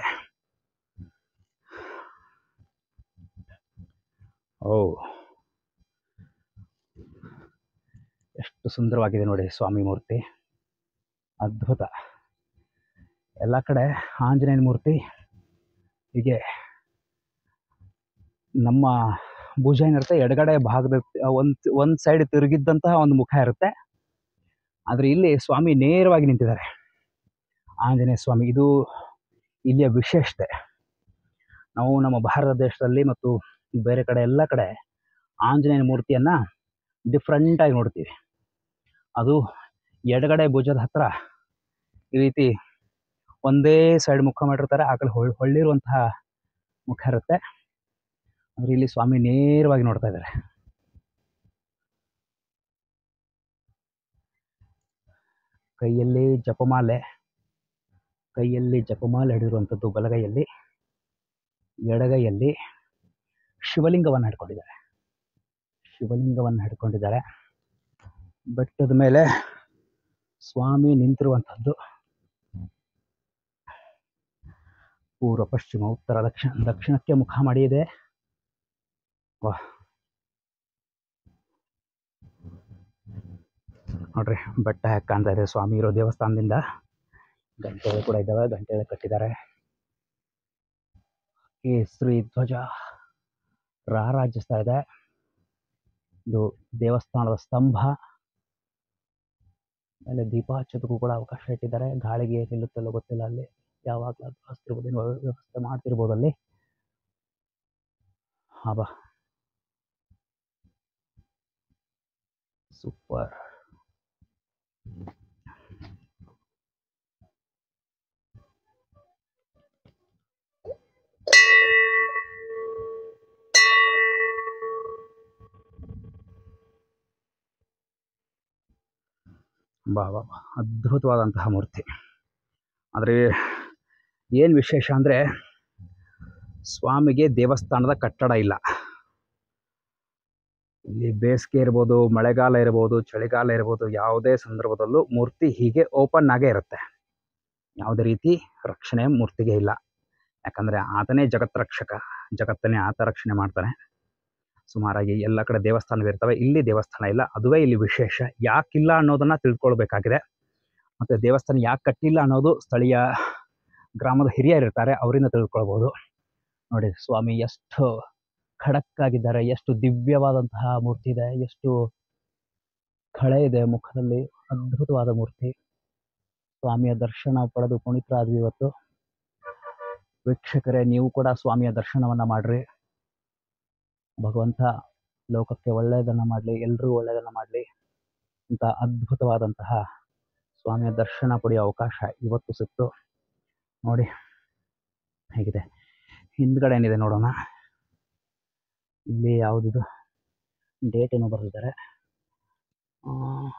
ಓ ಎಷ್ಟು ಸುಂದರವಾಗಿದೆ ನೋಡಿ ಸ್ವಾಮಿ ಮೂರ್ತಿ ಅದ್ಭುತ ಎಲ್ಲ ಕಡೆ ಆಂಜನೇಯನ ಮೂರ್ತಿ ಹೀಗೆ ನಮ್ಮ ಭುಜ ಏನಿರುತ್ತೆ ಎಡಗಡೆ ಭಾಗದ ಒಂದು ಒಂದು ಸೈಡ್ ತಿರುಗಿದ್ದಂತಹ ಒಂದು ಮುಖ ಇರುತ್ತೆ ಆದರೆ ಇಲ್ಲಿ ಸ್ವಾಮಿ ನೇರವಾಗಿ ನಿಂತಿದ್ದಾರೆ ಆಂಜನೇಯ ಸ್ವಾಮಿ ಇದು ಇಲ್ಲಿಯ ವಿಶೇಷತೆ ನಾವು ನಮ್ಮ ಭಾರತ ದೇಶದಲ್ಲಿ ಮತ್ತು ಬೇರೆ ಕಡೆ ಎಲ್ಲ ಕಡೆ ಆಂಜನೇಯನ ಮೂರ್ತಿಯನ್ನು ಡಿಫ್ರೆಂಟಾಗಿ ನೋಡ್ತೀವಿ ಅದು ಎಡಗಡೆ ಭುಜದ ಹತ್ರ ಈ ರೀತಿ ಒಂದೇ ಸೈಡ್ ಮುಖ ಮಾಡಿರ್ತಾರೆ ಆ ಕಡೆ ಹೊಳ್ ಹೊಳ್ಳಿರುವಂತಹ ಮುಖ ಇರುತ್ತೆ ಆದರೆ ಇಲ್ಲಿ ಸ್ವಾಮಿ ನೇರವಾಗಿ ನೋಡ್ತಾ ಇದ್ದಾರೆ ಕೈಯಲ್ಲಿ ಜಪಮಾಲೆ ಕೈಯಲ್ಲಿ ಜಪಮಾಲೆ ಹಿಡಿದಿರುವಂಥದ್ದು ಬಲಗೈಯಲ್ಲಿ ಎಡಗೈಯಲ್ಲಿ ಶಿವಲಿಂಗವನ್ನು ಹಿಡ್ಕೊಂಡಿದ್ದಾರೆ ಶಿವಲಿಂಗವನ್ನು ಹಿಡ್ಕೊಂಡಿದ್ದಾರೆ ಬೆಟ್ಟದ ಮೇಲೆ ಸ್ವಾಮಿ ನಿಂತಿರುವಂಥದ್ದು ಪೂರ್ವ ಪಶ್ಚಿಮ ಉತ್ತರ ದಕ್ಷಿಣ ದಕ್ಷಿಣಕ್ಕೆ ಮುಖ ಮಾಡಿ ಇದೆ ವಾಹ್ ನೋಡ್ರಿ ಬೆಟ್ಟ ಹೇಗೆ ಕಾಣ್ತಾ ಇದೆ ಸ್ವಾಮಿ ಇರೋ ದೇವಸ್ಥಾನದಿಂದ ಗಂಟೆಗಳು ಕೂಡ ಇದ್ದಾವೆ ಗಂಟೆಗಳು ಕಟ್ಟಿದ್ದಾರೆ ಕೇಸರಿ ಧ್ವಜ ರಾರಾಜಿಸ್ತಾ ಇದೆ ಇದು ದೇವಸ್ಥಾನದ ಸ್ತಂಭ ಮೇಲೆ ದೀಪ ಹಚ್ಚೋದಕ್ಕೂ ಕೂಡ ಅವಕಾಶ ಇಟ್ಟಿದ್ದಾರೆ ಗಾಳಿಗೆ ನಿಲ್ಲುತ್ತಲ್ಲೋ ಗೊತ್ತಿಲ್ಲ ಅಲ್ಲಿ ಯಾವಾಗಲೂ ಅದು ಹಚ್ತಿರ್ಬೋದು ಏನೋ ವ್ಯವಸ್ಥೆ ಮಾಡ್ತಿರ್ಬೋದು ಅಲ್ಲಿ ಹಾ ಬಾ ಸೂಪರ್ ಬಾ ಬಾ ಬಾ. ಅದ್ಭುತವಾದಂತಹ ಮೂರ್ತಿ ಆದರೆ ಏನು ವಿಶೇಷ ಅಂದರೆ ಸ್ವಾಮಿಗೆ ದೇವಸ್ಥಾನದ ಕಟ್ಟಡ ಇಲ್ಲ ಇಲ್ಲಿ ಬೇಸಿಗೆ ಇರ್ಬೋದು ಮಳೆಗಾಲ ಇರ್ಬೋದು ಚಳಿಗಾಲ ಇರ್ಬೋದು ಯಾವುದೇ ಸಂದರ್ಭದಲ್ಲೂ ಮೂರ್ತಿ ಹೀಗೆ ಓಪನ್ ಆಗೇ ಇರುತ್ತೆ ಯಾವುದೇ ರೀತಿ ರಕ್ಷಣೆ ಮೂರ್ತಿಗೆ ಇಲ್ಲ ಯಾಕಂದರೆ ಆತನೇ ಜಗತ್ ರಕ್ಷಕ ಜಗತ್ತನ್ನೇ ಆತ ರಕ್ಷಣೆ ಮಾಡ್ತಾನೆ ಸುಮಾರಾಗಿ ಎಲ್ಲ ಕಡೆ ದೇವಸ್ಥಾನಗಳಿರ್ತವೆ ಇಲ್ಲಿ ದೇವಸ್ಥಾನ ಇಲ್ಲ ಅದುವೇ ಇಲ್ಲಿ ವಿಶೇಷ ಯಾಕಿಲ್ಲ ಅನ್ನೋದನ್ನು ತಿಳ್ಕೊಳ್ಬೇಕಾಗಿದೆ ಮತ್ತು ದೇವಸ್ಥಾನ ಯಾಕೆ ಕಟ್ಟಿಲ್ಲ ಅನ್ನೋದು ಸ್ಥಳೀಯ ಗ್ರಾಮದ ಹಿರಿಯರಿರ್ತಾರೆ ಅವರಿಂದ ತಿಳ್ಕೊಳ್ಬೋದು ನೋಡಿ ಸ್ವಾಮಿ ಎಷ್ಟು ಖಡಕ್ ಆಗಿದ್ದಾರೆ ಎಷ್ಟು ದಿವ್ಯವಾದಂತಹ ಮೂರ್ತಿ ಇದೆ ಎಷ್ಟು ಖಳೆ ಇದೆ ಮುಖದಲ್ಲಿ ಅದ್ಭುತವಾದ ಮೂರ್ತಿ ಸ್ವಾಮಿಯ ದರ್ಶನ ಪಡೆದು ಪುನೀತರಾದ್ವಿ ಇವತ್ತು ವೀಕ್ಷಕರೇ ನೀವು ಕೂಡ ಸ್ವಾಮಿಯ ದರ್ಶನವನ್ನ ಮಾಡ್ರಿ ಭಗವಂತ ಲೋಕಕ್ಕೆ ಒಳ್ಳೆಯದನ್ನ ಮಾಡಲಿ ಎಲ್ರಿಗೂ ಒಳ್ಳೆಯದನ್ನ ಮಾಡಲಿ ಇಂಥ ಅದ್ಭುತವಾದಂತಹ ಸ್ವಾಮಿಯ ದರ್ಶನ ಪಡೆಯೋ ಅವಕಾಶ ಇವತ್ತು ಸಿಕ್ತು ನೋಡಿ ಹೇಗಿದೆ ಹಿಂದ್ಗಡೆ ಏನಿದೆ ನೋಡೋಣ ಇಲ್ಲಿ ಯಾವುದಿದು ಡೇಟ್ ಏನೋ ಬರೆದಿದ್ದಾರೆ ಆ,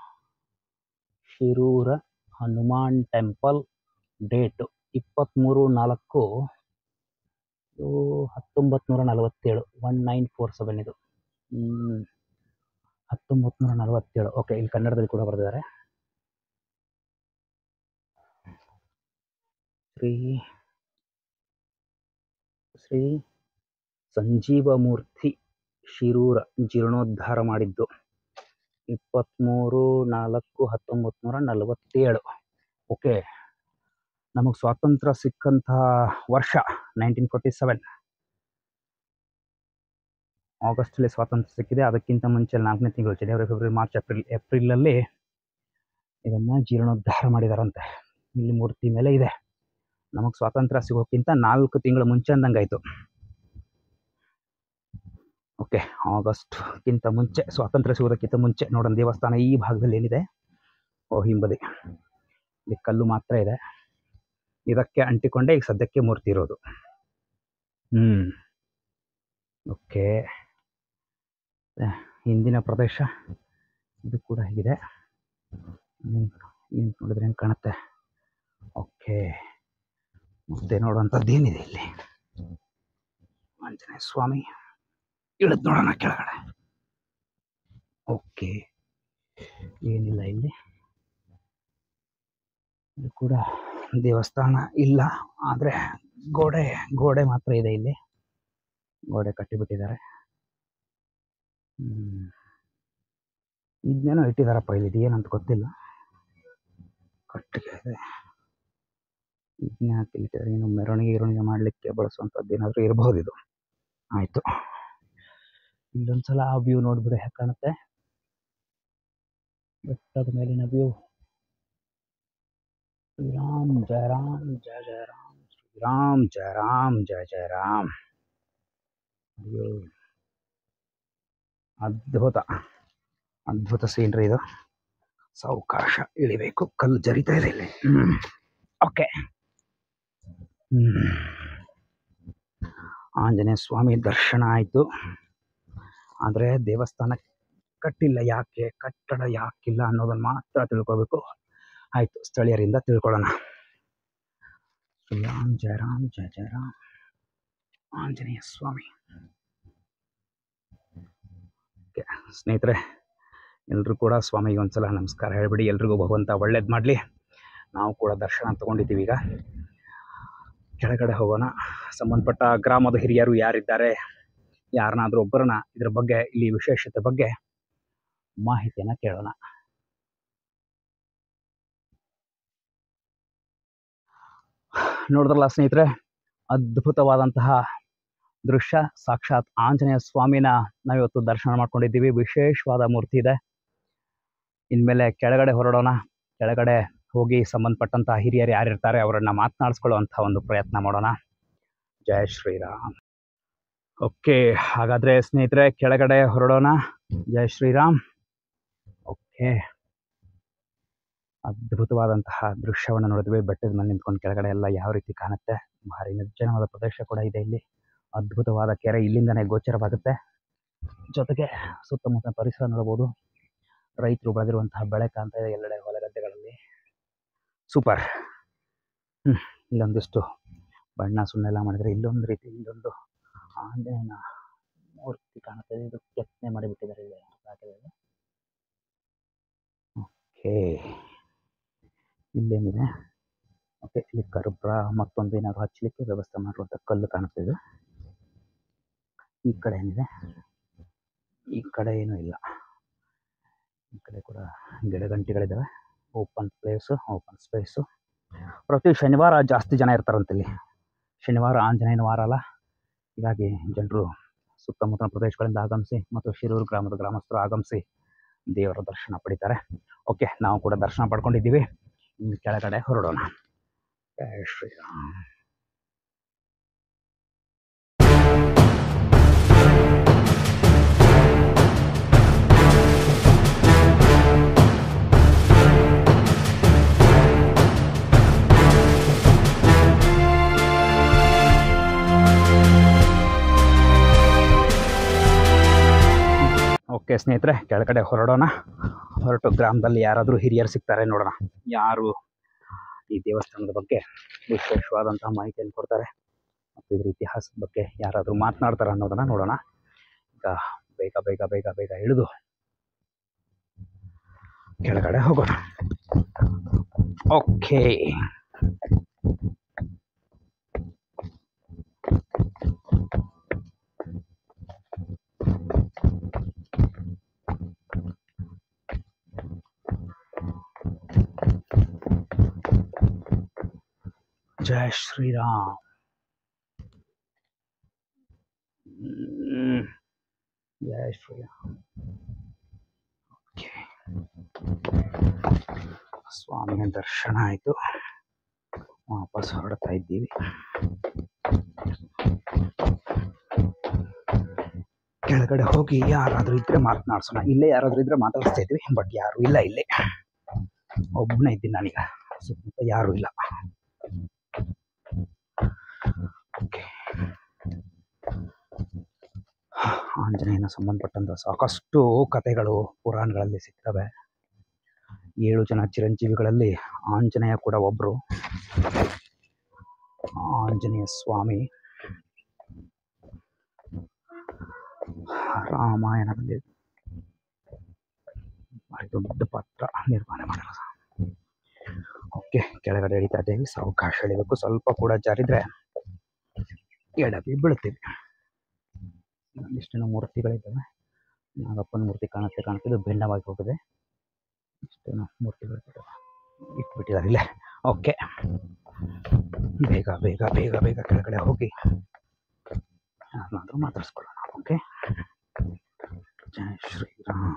ಶಿರೂರ ಹನುಮಾನ್ ಟೆಂಪಲ್ ಡೇಟು ಇಪ್ಪತ್ತ್ಮೂರು ನಾಲ್ಕು ಇದು ಹತ್ತೊಂಬತ್ತು ನೂರ ನಲವತ್ತೇಳು ಒನ್ ನೈನ್ ಫೋರ್ ಸೆವೆನ್ ಇದು ಹತ್ತೊಂಬತ್ತು ನೂರ ನಲವತ್ತೇಳು ಓಕೆ ಇಲ್ಲಿ ಕನ್ನಡದಲ್ಲಿ ಕೂಡ ಬರೆದಿದ್ದಾರೆ ಶ್ರೀ ಶ್ರೀ ಸಂಜೀವಮೂರ್ತಿ ಶಿರೂರ ಜೀರ್ಣೋದ್ಧಾರ ಮಾಡಿದ್ದು ಇಪ್ಪತ್ತ್ಮೂರು ನಾಲ್ಕು ಹತ್ತೊಂಬತ್ತು ನೂರ ನಲವತ್ತೇಳು ಓಕೆ ನಮಗೆ ಸ್ವಾತಂತ್ರ್ಯ ಸಿಕ್ಕಂತಹ ವರ್ಷ ನೈನ್ಟೀನ್ ಫೋರ್ಟಿ ಸೆವೆನ್ ಆಗಸ್ಟಲ್ಲಿ ಸ್ವಾತಂತ್ರ್ಯ ಸಿಕ್ಕಿದೆ ಅದಕ್ಕಿಂತ ಮುಂಚೆ ನಾಲ್ಕನೇ ತಿಂಗಳು ಜನವರಿ ಫೆಬ್ರವರಿ ಮಾರ್ಚ್ ಏಪ್ರಿಲ್ ಏಪ್ರಿಲಲ್ಲಿ ಇದನ್ನು ಜೀರ್ಣೋದ್ಧಾರ ಮಾಡಿದಾರಂತೆ ಇಲ್ಲಿ ಮೂರ್ತಿ ಮೇಲೆ ಇದೆ ನಮಗೆ ಸ್ವಾತಂತ್ರ್ಯ ಸಿಗೋಕ್ಕಿಂತ ನಾಲ್ಕು ತಿಂಗಳ ಮುಂಚೆ ಅಂದಂಗಾಯ್ತು ಓಕೆ ಆಗಸ್ಟ್ಗಿಂತ ಮುಂಚೆ ಸ್ವಾತಂತ್ರ್ಯ ಸಿಗೋದಕ್ಕಿಂತ ಮುಂಚೆ ನೋಡೋಣ ದೇವಸ್ಥಾನ ಈ ಭಾಗದಲ್ಲಿ ಏನಿದೆ ಓ ಹಿಂಬದಿ ಇಲ್ಲಿ ಕಲ್ಲು ಮಾತ್ರ ಇದೆ ಇದಕ್ಕೆ ಅಂಟಿಕೊಂಡೇ ಈಗ ಸದ್ಯಕ್ಕೆ ಮೂರ್ತಿ ಇರೋದು ಹ್ಞೂ ಓಕೆ ಹಿಂದಿನ ಪ್ರದೇಶ ಇದು ಕೂಡ ಹೇಗಿದೆ ನಿಂತು ನೋಡಿದ್ರೆ ಹೆಂಗೆ ಕಾಣುತ್ತೆ ಓಕೆ ಮತ್ತೆ ನೋಡುವಂಥದ್ದು ಏನಿದೆ ಇಲ್ಲಿ ಆಂಜನೇಯ ಸ್ವಾಮಿ ಇಳಿದು ನೋಡೋಣ ಕೆಳಗಡೆ ಓಕೆ ಏನಿಲ್ಲ ಇಲ್ಲಿ ಇದು ಕೂಡ ದೇವಸ್ಥಾನ ಇಲ್ಲ ಆದರೆ ಗೋಡೆ ಗೋಡೆ ಮಾತ್ರ ಇದೆ ಇಲ್ಲಿ ಗೋಡೆ ಕಟ್ಟಿಬಿಟ್ಟಿದ್ದಾರೆ ಹ್ಮ್. ಇದನ್ನೇನೋ ಇಟ್ಟಿದ್ದಾರಪ್ಪ ಇಲ್ಲಿ ಏನಂತ ಗೊತ್ತಿಲ್ಲ ಕಟ್ಟಿಗೆ ಇದೆ ಇದನ್ನ ಯಾಕೆ ಇಟ್ಟಿದ್ದಾರೆ ಏನು ಮೆರವಣಿಗೆ ಗಿರವಣಿಗೆ ಮಾಡಲಿಕ್ಕೆ ಬಳಸುವಂಥದ್ದು ಏನಾದರೂ ಇರಬಹುದು ಇದು ಆಯಿತು ಇಲ್ಲೊಂದ್ಸಲ ಆ ವ್ಯೂ ನೋಡ್ಬಿಡಿ ಹೇಗೆ ಕಾಣುತ್ತೆ ಬೆಟ್ಟದ ಮೇಲಿನ ವ್ಯೂ ಶ್ರೀರಾಮ್ ಜಯ ರಾಮ್ ಜಯ ಜಯ ರಾಮ್ ಶ್ರೀರಾಮ್ ಜಯ ರಾಮ್ ಜಯ ಜಯ ರಾಮ್ ಅಯ್ಯೋ ಅದ್ಭುತ ಅದ್ಭುತ ಸೀನ್ರಿ ಇದು ಸಾವಕಾಶ ಇಳಿಬೇಕು ಕಲ್ಲು ಜರಿತಾ ಇದೆ ಇಲ್ಲಿ ಓಕೆ ಆಂಜನೇಯ ಸ್ವಾಮಿ ದರ್ಶನ ಆಯಿತು ಆದರೆ ದೇವಸ್ಥಾನ ಕಟ್ಟಿಲ್ಲ ಯಾಕೆ ಕಟ್ಟಡ ಯಾಕಿಲ್ಲ ಅನ್ನೋದನ್ನು ಮಾತ್ರ ತಿಳ್ಕೋಬೇಕು ಆಯಿತು ಸ್ಥಳೀಯರಿಂದ ತಿಳ್ಕೊಳ್ಳೋಣ ಶ್ರೀರಾಮ್ ಜಯ ರಾಮ್ ಜಯ ಜಯ ರಾಮ್ ಆಂಜನೇಯ ಸ್ವಾಮಿ ಓಕೆ ಸ್ನೇಹಿತರೆ ಎಲ್ಲರೂ ಕೂಡ ಸ್ವಾಮಿಗೆ ಒಂದ್ಸಲ ನಮಸ್ಕಾರ ಹೇಳ್ಬಿಡಿ ಎಲ್ರಿಗೂ ಭಗವಂತ ಒಳ್ಳೇದು ಮಾಡಲಿ ನಾವು ಕೂಡ ದರ್ಶನ ತಗೊಂಡಿದ್ದೀವಿ ಈಗ ಕೆಳಗಡೆ ಹೋಗೋಣ ಸಂಬಂಧಪಟ್ಟ ಗ್ರಾಮದ ಹಿರಿಯರು ಯಾರಿದ್ದಾರೆ ಯಾರನ್ನಾದ್ರೂ ಒಬ್ಬರನ್ನ ಇದ್ರ ಬಗ್ಗೆ ಇಲ್ಲಿ ವಿಶೇಷತೆ ಬಗ್ಗೆ ಮಾಹಿತಿಯನ್ನು ಕೇಳೋಣ ನೋಡಿದ್ರಲ್ಲ ಸ್ನೇಹಿತರೆ ಅದ್ಭುತವಾದಂತಹ ದೃಶ್ಯ ಸಾಕ್ಷಾತ್ ಆಂಜನೇಯ ಸ್ವಾಮಿನ ನಾವಿವತ್ತು ದರ್ಶನ ಮಾಡ್ಕೊಂಡಿದ್ದೀವಿ ವಿಶೇಷವಾದ ಮೂರ್ತಿ ಇದೆ ಇನ್ಮೇಲೆ ಕೆಳಗಡೆ ಹೊರಡೋಣ ಕೆಳಗಡೆ ಹೋಗಿ ಸಂಬಂಧಪಟ್ಟಂತ ಹಿರಿಯರು ಯಾರಿರ್ತಾರೆ ಅವರನ್ನ ಮಾತನಾಡಿಸ್ಕೊಳ್ಳುವಂಥ ಒಂದು ಪ್ರಯತ್ನ ಮಾಡೋಣ ಜಯ ಶ್ರೀರಾಮ್ ಓಕೆ ಹಾಗಾದ್ರೆ ಸ್ನೇಹಿತರೆ ಕೆಳಗಡೆ ಹೊರಡೋಣ ಜಯ ಶ್ರೀರಾಮ್ ಓಕೆ ಅದ್ಭುತವಾದಂತಹ ದೃಶ್ಯವನ್ನು ನೋಡಿದ್ವಿ ಬೆಟ್ಟದ ಮೇಲೆ ನಿಂತ್ಕೊಂಡು ಕೆಳಗಡೆ ಎಲ್ಲ ಯಾವ ರೀತಿ ಕಾಣುತ್ತೆ ಭಾರಿ ನಿರ್ಜನವಾದ ಪ್ರದೇಶ ಕೂಡ ಇದೆ ಇಲ್ಲಿ ಅದ್ಭುತವಾದ ಕೆರೆ ಇಲ್ಲಿಂದನೇ ಗೋಚರವಾಗುತ್ತೆ ಜೊತೆಗೆ ಸುತ್ತಮುತ್ತ ಪರಿಸರ ನೋಡಬಹುದು ರೈತರು ಬೆಳೆದಿರುವಂತಹ ಬೆಳೆ ಕಾಣ್ತಾ ಇದೆ ಎಲ್ಲೆಡೆ ಹೊಲಗದ್ದೆಗಳಲ್ಲಿ ಸೂಪರ್ ಹ್ಮ್ ಇಲ್ಲೊಂದಿಷ್ಟು ಬಣ್ಣ ಸುಣ್ಣ ಎಲ್ಲ ಮಾಡಿದ್ರೆ ಇಲ್ಲೊಂದು ರೀತಿ ಇಲ್ಲೊಂದು ಆಂಜನೇಯನ ಮೂರ್ತಿ ಕಾಣುತ್ತೆ ಇದು ಕೆತ್ತನೆ ಮಾಡಿಬಿಟ್ಟಿದ್ದಾರೆ ಇಲ್ಲಿ ಹಾಕಿದ್ದಾರೆ ಓಕೆ ಇಲ್ಲೇನಿದೆ ಓಕೆ ಇಲ್ಲಿ ಕರ್ಬ್ರ ಮತ್ತೊಂದು ಏನಾದ್ರು ಹಚ್ಚಲಿಕ್ಕೆ ವ್ಯವಸ್ಥೆ ಮಾಡಿರುವಂಥ ಕಲ್ಲು ಕಾಣಿಸ್ತಿದೆ ಈ ಕಡೆ ಏನಿದೆ ಈ ಕಡೆ ಏನೂ ಇಲ್ಲ ಈ ಕಡೆ ಕೂಡ ಗಿಡಗಂಟಿಗಳಿದ್ದಾವೆ ಓಪನ್ ಪ್ಲೇಸು ಓಪನ್ ಸ್ಪೇಸು ಪ್ರತಿ ಶನಿವಾರ ಜಾಸ್ತಿ ಜನ ಇರ್ತಾರಂತೆ ಇಲ್ಲಿ ಶನಿವಾರ ಆಂಜನೇಯನ ವಾರ ಅಲ್ಲ ಹೀಗಾಗಿ ಜನರು ಸುತ್ತಮುತ್ತಲ ಪ್ರದೇಶಗಳಿಂದ ಆಗಮಿಸಿ ಮತ್ತು ಶಿರೂರು ಗ್ರಾಮದ ಗ್ರಾಮಸ್ಥರು ಆಗಮಿಸಿ ದೇವರ ದರ್ಶನ ಪಡಿತಾರೆ ಓಕೆ ನಾವು ಕೂಡ ದರ್ಶನ ಪಡ್ಕೊಂಡಿದ್ದೀವಿ ಇನ್ನು ಕೆಳಗಡೆ ಹೊರಡೋಣ ಜಯ ಶ್ರೀರಾಮ್ ಓಕೆ ಸ್ನೇಹಿತರೆ ಕೆಳಗಡೆ ಹೊರಡೋಣ ಹೊರಟು ಗ್ರಾಮದಲ್ಲಿ ಯಾರಾದರೂ ಹಿರಿಯರು ಸಿಗ್ತಾರೆ ನೋಡೋಣ ಯಾರು ಈ ದೇವಸ್ಥಾನದ ಬಗ್ಗೆ ವಿಶೇಷವಾದಂತಹ ಮಾಹಿತಿಯನ್ನು ಕೊಡ್ತಾರೆ ಮತ್ತು ಇದರ ಇತಿಹಾಸದ ಬಗ್ಗೆ ಯಾರಾದರೂ ಮಾತನಾಡ್ತಾರೆ ಅನ್ನೋದನ್ನ ನೋಡೋಣ ಈಗ ಬೇಗ ಬೇಗ ಬೇಗ ಬೇಗ ಇಳಿದು ಕೆಳಗಡೆ ಹೋಗೋಣ ಓಕೆ ಜಯ ಶ್ರೀರಾಮ್ ಹ್ಮ್. ಜಯ ಶ್ರೀರಾಮ್ ಓಕೆ ಸ್ವಾಮಿಯ ದರ್ಶನ ಆಯಿತು ವಾಪಸ್ ಹೊರಡ್ತಾ ಇದ್ದೀವಿ ಕೆಳಗಡೆ ಹೋಗಿ ಯಾರಾದರೂ ಇದ್ರೆ ಮಾತನಾಡ್ಸೋಣ ಇಲ್ಲೇ ಯಾರಾದರೂ ಇದ್ರೆ ಮಾತಾಡಿಸ್ತಾ ಇದ್ವಿ ಬಟ್ ಯಾರು ಇಲ್ಲ ಇಲ್ಲಿ ಒಬ್ಬನೇ ಇದ್ದೀನಿ ನಾನೀಗ ಸುತ್ತಮುತ್ತ ಯಾರು ಇಲ್ಲ ಓಕೆ ಆಂಜನೇಯನ ಸಂಬಂಧಪಟ್ಟಂತ ಸಾಕಷ್ಟು ಕಥೆಗಳು ಪುರಾಣಗಳಲ್ಲಿ ಸಿಗ್ತವೆ ಏಳು ಜನ ಚಿರಂಜೀವಿಗಳಲ್ಲಿ ಆಂಜನೇಯ ಕೂಡ ಒಬ್ಬರು ಆಂಜನೇಯ ಸ್ವಾಮಿ ರಾಮಾಯಣದಲ್ಲಿ ಭಾರಿ ದೊಡ್ಡ ಪಾತ್ರ ನಿರ್ಮಾಣ ಮಾಡಿರೋದು ಓಕೆ ಕೆಳಗಡೆ ಇಳಿತಾ ಇದ್ದೀವಿ ಸಾವಕಾಶ ಇಳಿಬೇಕು ಸ್ವಲ್ಪ ಕೂಡ ಜಾರಿದ್ರೆ ಎಡವಿ ಬೀಳ್ತೀವಿ ಇಷ್ಟೇನೋ ಮೂರ್ತಿಗಳಿದ್ದಾವೆ ನಾಗಪ್ಪನ ಮೂರ್ತಿ ಕಾಣುತ್ತೆ ಕಾಣುತ್ತೆ ಇದು ಭಿನ್ನವಾಗಿ ಹೋಗಿದೆ ಇಷ್ಟೇನೋ ಮೂರ್ತಿಗಳು ಇಟ್ಬಿಟ್ಟಿದ್ದಾರೆ ಇಲ್ಲೇ ಓಕೆ ಬೇಗ ಬೇಗ ಬೇಗ ಬೇಗ ಕೆಳಗಡೆ ಹೋಗಿ ಯಾರನ್ನಾದ್ರೂ ಮಾತಾಡ್ಸ್ಕೊಳ್ಳೋಣ ಓಕೆ ಜೈ ಶ್ರೀರಾಮ್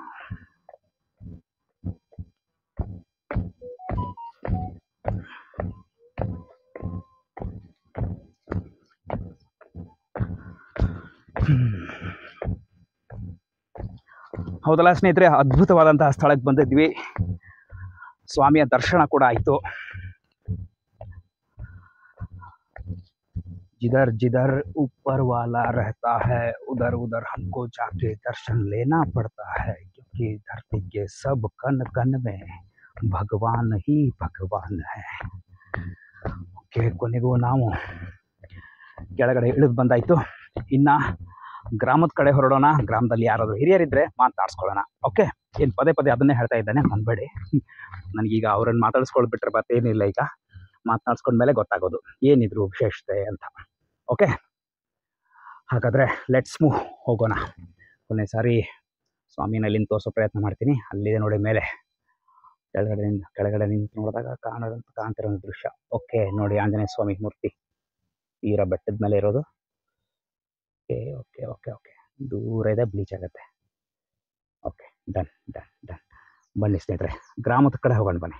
ಹೌದಲ್ಲ ಸ್ನೇಹಿತರೆ ಅದ್ಭುತವಾದಂತಹ ಸ್ಥಳಕ್ಕೆ ಬಂದಿದ್ವಿ ಸ್ವಾಮಿಯ ದರ್ಶನ ಕೂಡ ಆಯಿತು जिधर जिधर ऊपर वाला रहता है उधर उधर हमको जाके दर्शन लेना पड़ता है क्योंकि धरती के सब कन कन में भगवान ही भगवान है ಓಕೆ ಕೊನೆಗೂ ನಾವು ಕೆಳಗಡೆ ಇಳಿದು ಬಂದಾಯಿತು ಇನ್ನು ಗ್ರಾಮದ ಕಡೆ ಹೊರಡೋಣ ಗ್ರಾಮದಲ್ಲಿ ಯಾರಾದರೂ ಹಿರಿಯರಿದ್ದರೆ ಮಾತಾಡ್ಸ್ಕೊಳ್ಳೋಣ ಓಕೆ ಏನು ಪದೇ ಪದೇ ಅದನ್ನೇ ಹೇಳ್ತಾ ಇದ್ದಾನೆ ಅಂದ್ಬೇಡಿ ನನಗೀಗ ಅವ್ರನ್ನ ಮಾತಾಡಿಸ್ಕೊಳ್ಬಿಟ್ರೆ ಮತ್ತೇನಿಲ್ಲ ಈಗ ಮಾತನಾಡ್ಸ್ಕೊಂಡ್ಮೇಲೆ ಗೊತ್ತಾಗೋದು ಏನಿದ್ರು ವಿಶೇಷತೆ ಅಂತ ಓಕೆ ಹಾಗಾದರೆ ಲೆಟ್ಸ್ ಮೂವ್ ಹೋಗೋಣ ಕೊನೆ ಸಾರಿ ಸ್ವಾಮಿನಲ್ಲಿ ತೋರಿಸೋ ಪ್ರಯತ್ನ ಮಾಡ್ತೀನಿ ಅಲ್ಲಿದೆ ನೋಡಿ ಮೇಲೆ ಕೆಳಗಡೆ ನಿಂತು ಕೆಳಗಡೆ ನಿಂತು ನೋಡಿದಾಗ ಕಾಣೋದಂತ ಕಾಣ್ತಿರೋ ಒಂದು ದೃಶ್ಯ ಓಕೆ ನೋಡಿ ಆಂಜನೇಯ ಸ್ವಾಮಿ ಮೂರ್ತಿ ತೀರ ಬೆಟ್ಟದ ಮೇಲೆ ಇರೋದು ಓಕೆ ಓಕೆ ಓಕೆ ಓಕೆ ದೂರ ಇದೆ ಬ್ಲೀಚ್ ಆಗುತ್ತೆ ಓಕೆ ಡನ್ ಡನ್ ಡನ್ ಬನ್ನಿ ಸ್ನೇಹಿತರೆ ಗ್ರಾಮದ ಕಡೆ ಹೋಗೋಣ ಬನ್ನಿ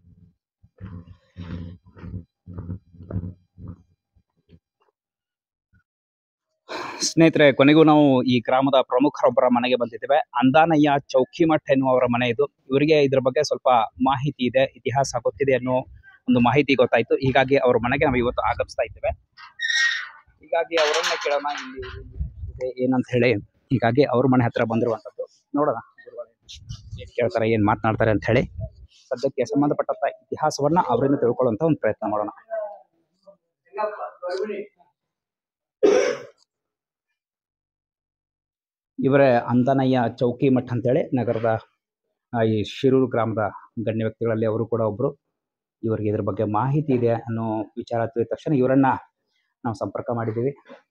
ಸ್ನೇಹಿತರೆ ಕೊನೆಗೂ ನಾವು ಈ ಗ್ರಾಮದ ಪ್ರಮುಖರೊಬ್ಬರ ಮನೆಗೆ ಬಂದಿದ್ದೇವೆ ಅಂದಾನಯ್ಯ ಚೌಕಿಮಠ್ ಎನ್ನುವವರ ಮನೆ ಇದು ಇವರಿಗೆ ಇದ್ರ ಬಗ್ಗೆ ಸ್ವಲ್ಪ ಮಾಹಿತಿ ಇದೆ ಇತಿಹಾಸ ಗೊತ್ತಿದೆ ಅನ್ನೋ ಒಂದು ಮಾಹಿತಿ ಗೊತ್ತಾಯ್ತು ಹೀಗಾಗಿ ಅವ್ರ ಮನೆಗೆ ನಾವು ಇವತ್ತು ಆಗಮಿಸ್ತಾ ಇದ್ದೇವೆ ಹೀಗಾಗಿ ಅವರನ್ನ ಕೇಳೋಣ ಇಲ್ಲಿ ಇದೆ ಏನಂತ ಹೇಳಿ ಹೀಗಾಗಿ ಅವ್ರ ಮನೆ ಹತ್ರ ಬಂದಿರುವಂಥದ್ದು ನೋಡೋಣ ಏನ್ ಕೇಳ್ತಾರೆ ಏನ್ ಮಾತನಾಡ್ತಾರೆ ಅಂತ ಹೇಳಿ ಸದ್ಯಕ್ಕೆ ಸಂಬಂಧಪಟ್ಟಂತ ಇತಿಹಾಸವನ್ನ ಅವರಿಂದ ತಿಳ್ಕೊಳ್ಳುವಂತ ಒಂದು ಪ್ರಯತ್ನ ಮಾಡೋಣ ಇವರೇ ಅಂದನಯ್ಯ ಚೌಕಿ ಮಠ ಅಂತೇಳಿ ನಗರದ ಆ, ಈ ಶಿರೂರು ಗ್ರಾಮದ ಗಣ್ಯ ವ್ಯಕ್ತಿಗಳಲ್ಲಿ ಅವರು ಕೂಡ ಒಬ್ಬರು ಇವರಿಗೆ ಇದ್ರ ಬಗ್ಗೆ ಮಾಹಿತಿ ಇದೆ ಅನ್ನೋ ವಿಚಾರ ತಿಳಿದ ತಕ್ಷಣ ಇವರನ್ನ ನಾವು ಸಂಪರ್ಕ ಮಾಡಿದ್ದೀವಿ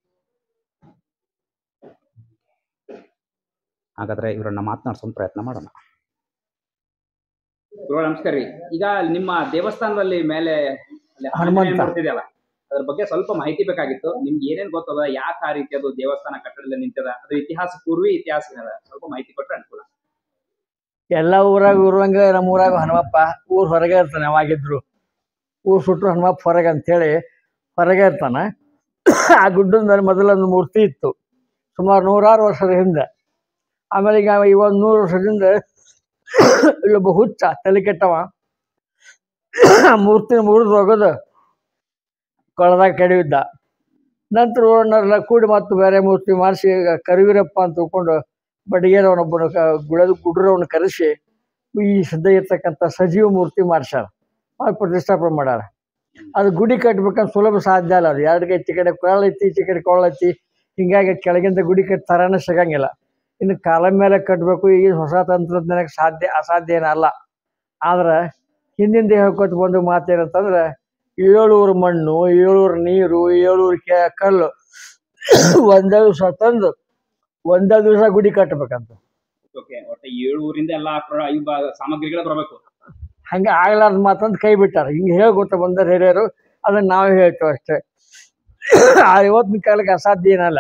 ಹಾಗಾದ್ರೆ ಇವರನ್ನ ಮಾತನಾಡ್ಸೋ ಪ್ರಯತ್ನ ಮಾಡೋಣ ಗುರುಗಳೇ, ನಮಸ್ಕಾರ ರೀ ಈಗ ನಿಮ್ಮ ದೇವಸ್ಥಾನದಲ್ಲಿ ಮೇಲೆ ಅಲ್ಲಿ ಹನುಮಂತ. ಆಂಜನೇಯ ಮೂರ್ತಿ ಇದೆಯಲ್ಲ ಅದ್ರ ಬಗ್ಗೆ ಸ್ವಲ್ಪ ಮಾಹಿತಿ ಬೇಕಾಗಿತ್ತು ನಿಮ್ಗೆ ಏನೇನ್ ಗೊತ್ತದ ಯಾಕೆ ಆ ರೀತಿ ಅದು ದೇವಸ್ಥಾನ ಕಟ್ಟಡದಲ್ಲಿ ನಿಂತದ ಅದು ಇತಿಹಾಸ ಪೂರ್ವಿ ಇತಿಹಾಸ ಏನದ ಸ್ವಲ್ಪ ಮಾಹಿತಿ ಕೊಟ್ರೆ ಅನುಕೂಲ ಎಲ್ಲ ಊರಾಗ ಇರುವಂಗ ನಮ್ಮ ಊರಾಗ ಹನುಮಪ್ಪ ಊರ್ ಹೊರಗೆ ಇರ್ತಾನೆ ಯಾವಾಗಿದ್ರು ಊರ್ ಸುಟ್ರು ಹನುಮಪ್ಪ ಹೊರಗೆ ಅಂತೇಳಿ ಹೊರಗೆ ಇರ್ತಾನ ಆ ಗುಡ್ಡದ ಮೇಲೆ ಮೊದಲೊಂದು ಮೂರ್ತಿ ಇತ್ತು ಸುಮಾರು ನೂರಾರು ವರ್ಷದ ಹಿಂದೆ ಆಮೇಲೆ ಈಗ ಈ ಒಂದು ನೂರು ವರ್ಷದಿಂದ ಇಲ್ಲೊಬ್ಬ ಹುಚ್ಚ ತಲೆ ಕೆಟ್ಟವ ಆ ಮೂರ್ತಿನ ಮುರಿದು ಹೋಗೋದು ಕೊಳದಾಗ ಕೆಡವಿದ್ದ ನಂತರ ಊರನ್ನೆಲ್ಲ ಕೂಡಿ ಮತ್ತು ಬೇರೆ ಮೂರ್ತಿ ಮಾಡಿಸಿ ಕರಿವೀರಪ್ಪ ಅಂತ ತಿಳ್ಕೊಂಡು ಬಡಿಗೇರವನೊಬ್ಬನು ಗುಳದ ಗುಡ್ರವನ್ನ ಕರೆಸಿ ಈ ಸದ್ಯ ಇರ್ತಕ್ಕಂಥ ಸಜೀವ ಮೂರ್ತಿ ಮಾಡ್ಸ್ಯಾರ ಮಾಡಿ ಪ್ರತಿಷ್ಠಾಪನೆ ಮಾಡ್ಯಾರ ಅದು ಗುಡಿ ಕಟ್ಬೇಕಂತ ಸುಲಭ ಸಾಧ್ಯ ಅಲ್ಲ ಅದು ಎರಡು ಈಚೆ ಕಡೆ ಕೊಳ ಐತಿ ಈಚೆ ಕಡೆ ಕೊಳ ಐತಿ ಹಿಂಗಾಗಿ ಕೆಳಗಿಂದ ಗುಡಿ ಕಟ್ಟಿ ತರಾನೇ ಸಿಗಂಗಿಲ್ಲ ಇನ್ನು ಕಾಲ ಮೇಲೆ ಕಟ್ಟಬೇಕು ಈಗ ಹೊಸ ತಂತ್ರಜ್ಞಾನಕ್ಕೆ ಸಾಧ್ಯ ಅಸಾಧ್ಯ ಏನಲ್ಲ ಆದ್ರೆ ಹಿಂದಿಂದ ಹೇಳ್ಕೊತ ಬಂದು ಮಾತೇನಂತಂದ್ರೆ ಏಳೂರು ಮಣ್ಣು ಏಳೂರು ನೀರು ಏಳೂರು ಕೆ ಕಲ್ಲು ಒಂದೇ ದಿವಸ ತಂದು ಒಂದೇ ದಿವಸ ಗುಡಿ ಕಟ್ಟಬೇಕಂತ ಓಕೆ ಒಟ್ಟು ಏಳು ಊರಿಂದ ಎಲ್ಲಾ ಪ್ರ- ಇವ್ ಬ- ಸಾಮಗ್ರಿಗಳು ಬರಬೇಕು ಹಂಗೆ ಆಗ್ಲಾರ್ದ ಮಾತಂತ ಕೈ ಬಿಟ್ಟಾರ ಹಿಂಗೆ ಹೇಳ್ಕೊತ ಬಂದಾರ ಹಿರಿಯರು ಅದನ್ನ ನಾವೇ ಹೇಳ್ತೇವೆ ಅಷ್ಟೇ ಆ ಇವತ್ತಿನ ಕಾಲಕ್ಕೆ ಅಸಾಧ್ಯ ಏನಲ್ಲ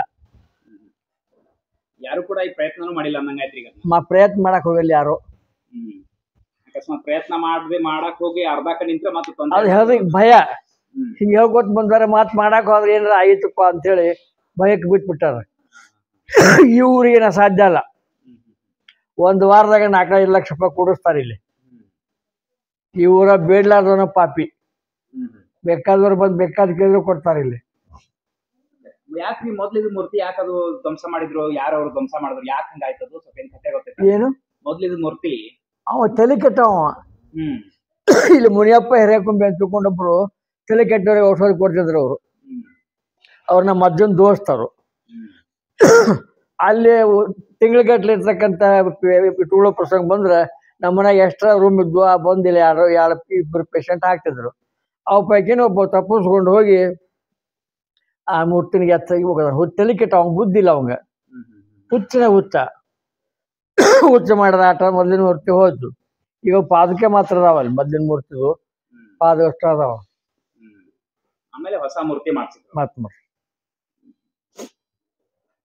ಯಾರು ಕೂಡ ಈ ಪ್ರಯತ್ನನೂ ಮಾಡಿಲ್ಲ ಅನ್ನಂಗಾಯ್ತು ಈಗ ಮಾ ಪ್ರಯತ್ನ ಮಾಡಕ್ ಹೋಗಲ್ಲ ಯಾರು ಹ್ಮ್ ಅಕಸ್ಮಾತ್ ಪ್ರಯತ್ನ ಮಾಡದೆ ಮಾಡಕ್ ಹೋಗಿ ಅರ್ಧಕ್ಕ ನಿಂತ್ರೆ ಮತ್ತೆ ಅದು ತೊಂದ್ರೆ ಹೇಳ್ದ ಭಯ ಹ್ಮ್. ಹಿಂಗೆ ಹೇಳ್ಕೊತ ಬಂದಾರ ಮಾತು ಮಾಡಕ್ ಹೋದ್ರೆ ಏನಾರ ಆಯ್ತಪ್ಪ ಅಂತೇಳಿ ಭಯಕ್ಕೆ ಬಿಟ್ಬಿಟ್ಟಾರ ಈ ಊರಿಗೇನ ಸಾಧ್ಯ ಅಲ್ಲ ಹ್ಮ್, ಹ್ಮ್, ಒಂದು ವಾರದಾಗ ನಾಲ್ಕೈದು ಲಕ್ಷ ರೂಪಾಯಿ ಕೊಡಿಸ್ತಾರೆ ಇಲ್ಲಿ ಹ್ಮ್, ಈ ಊರ ಬೇಡ್ಲಾರ್ದವನ ಪಾಪಿ ಹ್ಮ್, ಹ್ಮ್. ಬೇಕಾದವ್ರು ಬಂದು ಬೇಕಾದ ಕೇಳಿದ್ರು ಕೊಡ್ತಾರೆ ಇಲ್ಲಿ ಯಾಕೆ ನೀವು ಮೊದ್ಲಿದ್ ಮೂರ್ತಿ ಯಾಕೆ ಅದು ಧ್ವಂಸ ಮಾಡಿದ್ರು ಯಾರು ಅವ್ರು ಧ್ವಂಸ ಮಾಡಿದ್ರು ಯಾಕೆ ಹಂಗಾಯ್ತದು ಸ್ವಲ್ಪ ಏನ್ ಕಥೆ ಗೊತ್ತೈತೆ ಏನು ಮೊದ್ಲಿದ್ ಮೂರ್ತಿ ಅವ ತಲೆ ಕೆಟ್ಟವ ಹ್ಮ್ ಇಲ್ಲಿ ಮುನಿಯಪ್ಪ ಹಿರೇಕೊಂಬೆ ಅಂತ ತಿಳ್ಕೊಂಡೊಬ್ರು ತಲೆ ಕೆಟ್ಟವ್ರಿಗೆ ಔಷಧ ಕೊಡ್ತಿದ್ರು ಅವರು ಹ್ಮ್ ಅವ್ರನ್ನ ಮದ್ದನ್ ದೋಸ್ತರು ಹ್ಮ್ ಅಲ್ಲಿ ತಿಂಗಳಗಟ್ಲೆ ಇರ್ತಕ್ಕಂಥ ಟೂಳೋ ಪ್ರಸಂಗ ಬಂದ್ರೆ ನಮ್ಮ ಮನೆಗೆ ಎಕ್ಸ್ಟ್ರಾ ರೂಮ್ ಇದ್ವು ಆ ಬಂದಿಲ್ಲ ಯಾರು ಎರಡು ಇಬ್ಬರು ಪೇಷಂಟ್ ಹಾಕ್ತಿದ್ರು ಅವ ಪೈಕಿನ ಒಬ್ಬ ತಪ್ಪಿಸ್ಕೊಂಡು ಹೋಗಿ ಆ ಮೂರ್ತಿನಿಗೆ ಎತ್ತಾಗಿ ಹೋಗೋದ ಹುಚ್ಚ ತಲೆ ಕೆಟ್ಟ ಅವ್ನ ಬುದ್ಧಿ ಇಲ್ಲ ಅವಂಗ ಹ್ಮ್ ಹ್ಮ್ ಹುಚ್ಚನ ಹುಚ್ಚ ಹುಚ್ಚ ಮಾಡಿದ ಆಟ ಮೊದಲಿನ ಮೂರ್ತಿ ಹೋಯ್ತು ಈಗ ಪಾದಕ್ಕೆ ಮಾತ್ರ ಅದಾವಲ್ಲಿ ಮೊದಲಿನ ಮೂರ್ತಿದು ಹ್ಮ್ ಪಾದ ಅಷ್ಟು ಅದಾವ ಹ್ಮ್ ಆಮೇಲೆ ಹೊಸ ಮೂರ್ತಿ ಮಾಡ್ಸಿದ್ರು ಮತ್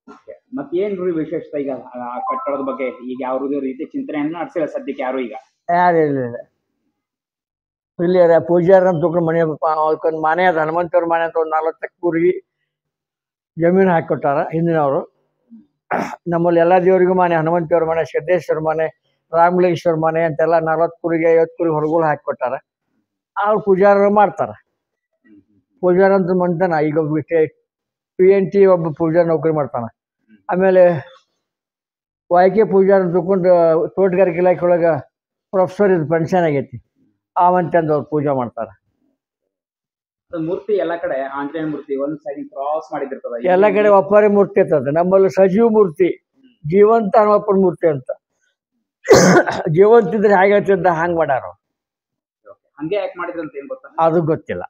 ಮತ್ತೇನ್ರಿ ವಿಶೇಷತೆ ಈಗ ಆ ಕಟ್ಟಡದ ಬಗ್ಗೆ ಈಗ ಯಾವ ರೀತಿ ಚಿಂತನೆಯನ್ನ ನಡೆಸಿಲ್ಲ ಸದ್ಯಕ್ಕೆ ಯಾರು ಈಗ ಯಾರು ಇಲ್ಲ ಇಲ್ಲಿ ರ- ಪೂಜಾರ ಅಂತ ತಗೊಂಡು ಮನೆ ಒಂದು ಮನೆ ಅದ ಹನುಮಂತವ್ರ ಮನೆ ಅಂತ ಒಂದು ನಾಲ್ಕು ಕೂರಿಗೆ ಜಮೀನು ಹಾಕಿಕೊಟ್ಟಾರ ಹಿಂದಿನವರು ನಮ್ಮಲ್ಲಿ ಎಲ್ಲ ದೇವರಿಗೂ ಮನೆ ಹನುಮಂತವ್ರ ಮನೆ ಸಿದ್ದೇಶ್ವರ ಮನೆ ರಾಮಲಿಂಗೇಶ್ವರ ಮನೆ ಅಂತೆಲ್ಲ ನಲವತ್ತು ಕುರಿಗೆ ಐವತ್ತು ಕುರಿಗೆ ಹೊರಗಳು ಹಾಕಿಕೊಟ್ಟಾರ ಅವ್ರು ಪೂಜಾರರು ಮಾಡ್ತಾರ ಪೂಜಾರ ಅಂತ ಮಂತಾನ ಈಗ ಪಿ ಎನ್ ಟಿ ಒಬ್ಬ ಪೂಜಾರ ನೌಕರಿ ಮಾಡ್ತಾನ ಆಮೇಲೆ ವಾಯ್ಕೆ ಪೂಜಾರ ಅಂತ ತಗೊಂಡು ತೋಟಗಾರಿಕೆ ಇಲಾಖೆ ಒಳಗೆ ಪ್ರೊಫೆಸರ್ ಇದು ಪೆನ್ಷನ್ ಆಗೈತಿ ಆವಂತಂದು ಅವ್ರು ಪೂಜೆ ಮಾಡ್ತಾರೆ ಅದು ಮೂರ್ತಿ ಎಲ್ಲಾ ಕಡೆ ಆಂಜನೇಯ ಮೂರ್ತಿ ಒಂದ್ ಸೈಡ್ ಕ್ರಾಸ್ ಮಾಡಿದಿರ್ತದ ಎಲ್ಲ ಕಡೆ ಒಪ್ಪಾರಿ ಮೂರ್ತಿ ಇರ್ತದೆ ನಮ್ಮಲ್ಲಿ ಸಜೀವ ಮೂರ್ತಿ ಜೀವಂತ ಹನುಮಪ್ಪನ ಮೂರ್ತಿ ಅಂತ ಜೀವಂತ ಇದ್ರೆ ಹೇಗಾಗ್ತಿದ್ದ ಹಂಗ್ ಮಾಡ್ಯಾರ ಅವ್ರು. ಹಂಗೆ ಯಾಕೆ ಮಾಡಿದ್ರು ಅಂತ ಏನ್ ಗೊತ್ತಾ ಅದು ಗೊತ್ತಿಲ್ಲ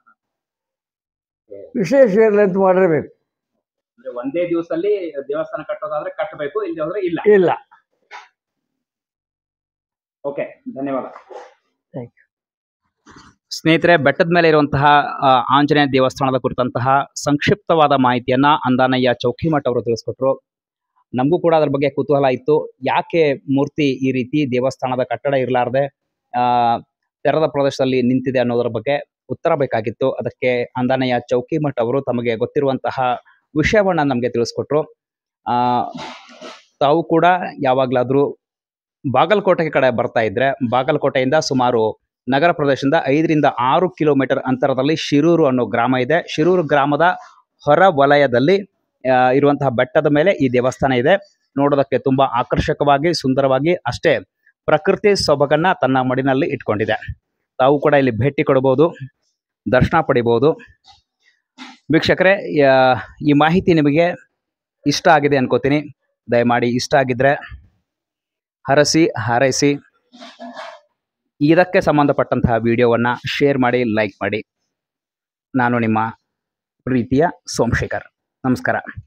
ವಿಶೇಷ ಇರ್ಲಿ ಅಂತ ಮಾಡಿರ್ಬೇಕು ಅಂದ್ರೆ ಒಂದೇ ದಿವಸದಲ್ಲಿ ದೇವಸ್ಥಾನ ಕಟ್ಟೋದಾದ್ರೆ ಕಟ್ಟಬೇಕು ಇಲ್ಲಿ ಹೋದ್ರೆ ಇಲ್ಲ ಇಲ್ಲ ಓಕೆ ಧನ್ಯವಾದ Thank ಸ್ನೇಹಿತರೆ ಬೆಟ್ಟದ ಮೇಲೆ ಇರುವಂತಹ ಆ, ಆಂಜನೇಯ ದೇವಸ್ಥಾನದ ಕುರಿತಂತಹ ಸಂಕ್ಷಿಪ್ತವಾದ ಮಾಹಿತಿಯನ್ನ ಅಂದಾನಯ್ಯ ಚೌಕಿಮಠ್ ಅವರು ತಿಳಿಸ್ಕೊಟ್ರು ನಮಗೂ ಕೂಡ ಅದ್ರ ಬಗ್ಗೆ ಕುತೂಹಲ ಇತ್ತು ಯಾಕೆ ಮೂರ್ತಿ ಈ ರೀತಿ ದೇವಸ್ಥಾನದ ಕಟ್ಟಡ ಇರಲಾರ್ದೆ ಆ ತೆರೆದ ಪ್ರದೇಶದಲ್ಲಿ ನಿಂತಿದೆ ಅನ್ನೋದರ ಬಗ್ಗೆ ಉತ್ತರ ಬೇಕಾಗಿತ್ತು ಅದಕ್ಕೆ ಅಂದಾನಯ್ಯ ಚೌಕಿಮಠ್ ಅವರು ತಮಗೆ ಗೊತ್ತಿರುವಂತಹ ವಿಷಯವನ್ನ ನಮಗೆ ತಿಳಿಸ್ಕೊಟ್ರು ಆ ತಾವು ಕೂಡ ಯಾವಾಗಲಾದರೂ ಬಾಗಲಕೋಟೆ ಕಡೆ ಬರ್ತಾ ಇದ್ರೆ ಬಾಗಲಕೋಟೆಯಿಂದ ಸುಮಾರು ನಗರ ಪ್ರದೇಶದಿಂದ ಐದರಿಂದ ಆರು ಕಿಲೋಮೀಟರ್ ಅಂತರದಲ್ಲಿ ಶಿರೂರು ಅನ್ನೋ ಗ್ರಾಮ ಇದೆ ಶಿರೂರು ಗ್ರಾಮದ ಹೊರ ವಲಯದಲ್ಲಿ ಆ, ಇರುವಂತಹ ಬೆಟ್ಟದ ಮೇಲೆ ಈ ದೇವಸ್ಥಾನ ಇದೆ ನೋಡೋದಕ್ಕೆ ತುಂಬಾ ಆಕರ್ಷಕವಾಗಿ ಸುಂದರವಾಗಿ ಅಷ್ಟೇ ಪ್ರಕೃತಿ ಸೊಬಗನ್ನ ತನ್ನ ಮಡಿನಲ್ಲಿ ಇಟ್ಕೊಂಡಿದೆ ತಾವು ಕೂಡ ಇಲ್ಲಿ ಭೇಟಿ ಕೊಡಬಹುದು ದರ್ಶನ ಪಡಿಬಹುದು ವೀಕ್ಷಕರೇ ಯಾ- ಈ ಮಾಹಿತಿ ನಿಮಗೆ ಇಷ್ಟ ಆಗಿದೆ ಅನ್ಕೋತೀನಿ ದಯಮಾಡಿ ಇಷ್ಟ ಆಗಿದ್ರೆ ಹರಸಿ ಹಾರೈಸಿ ಇದಕ್ಕೆ ಸಂಬಂಧಪಟ್ಟಂತಹ ವಿಡಿಯೋವನ್ನು ಶೇರ್ ಮಾಡಿ ಲೈಕ್ ಮಾಡಿ ನಾನು ನಿಮ್ಮ ಪ್ರೀತಿಯ ಸೋಮಶೇಖರ್ ನಮಸ್ಕಾರ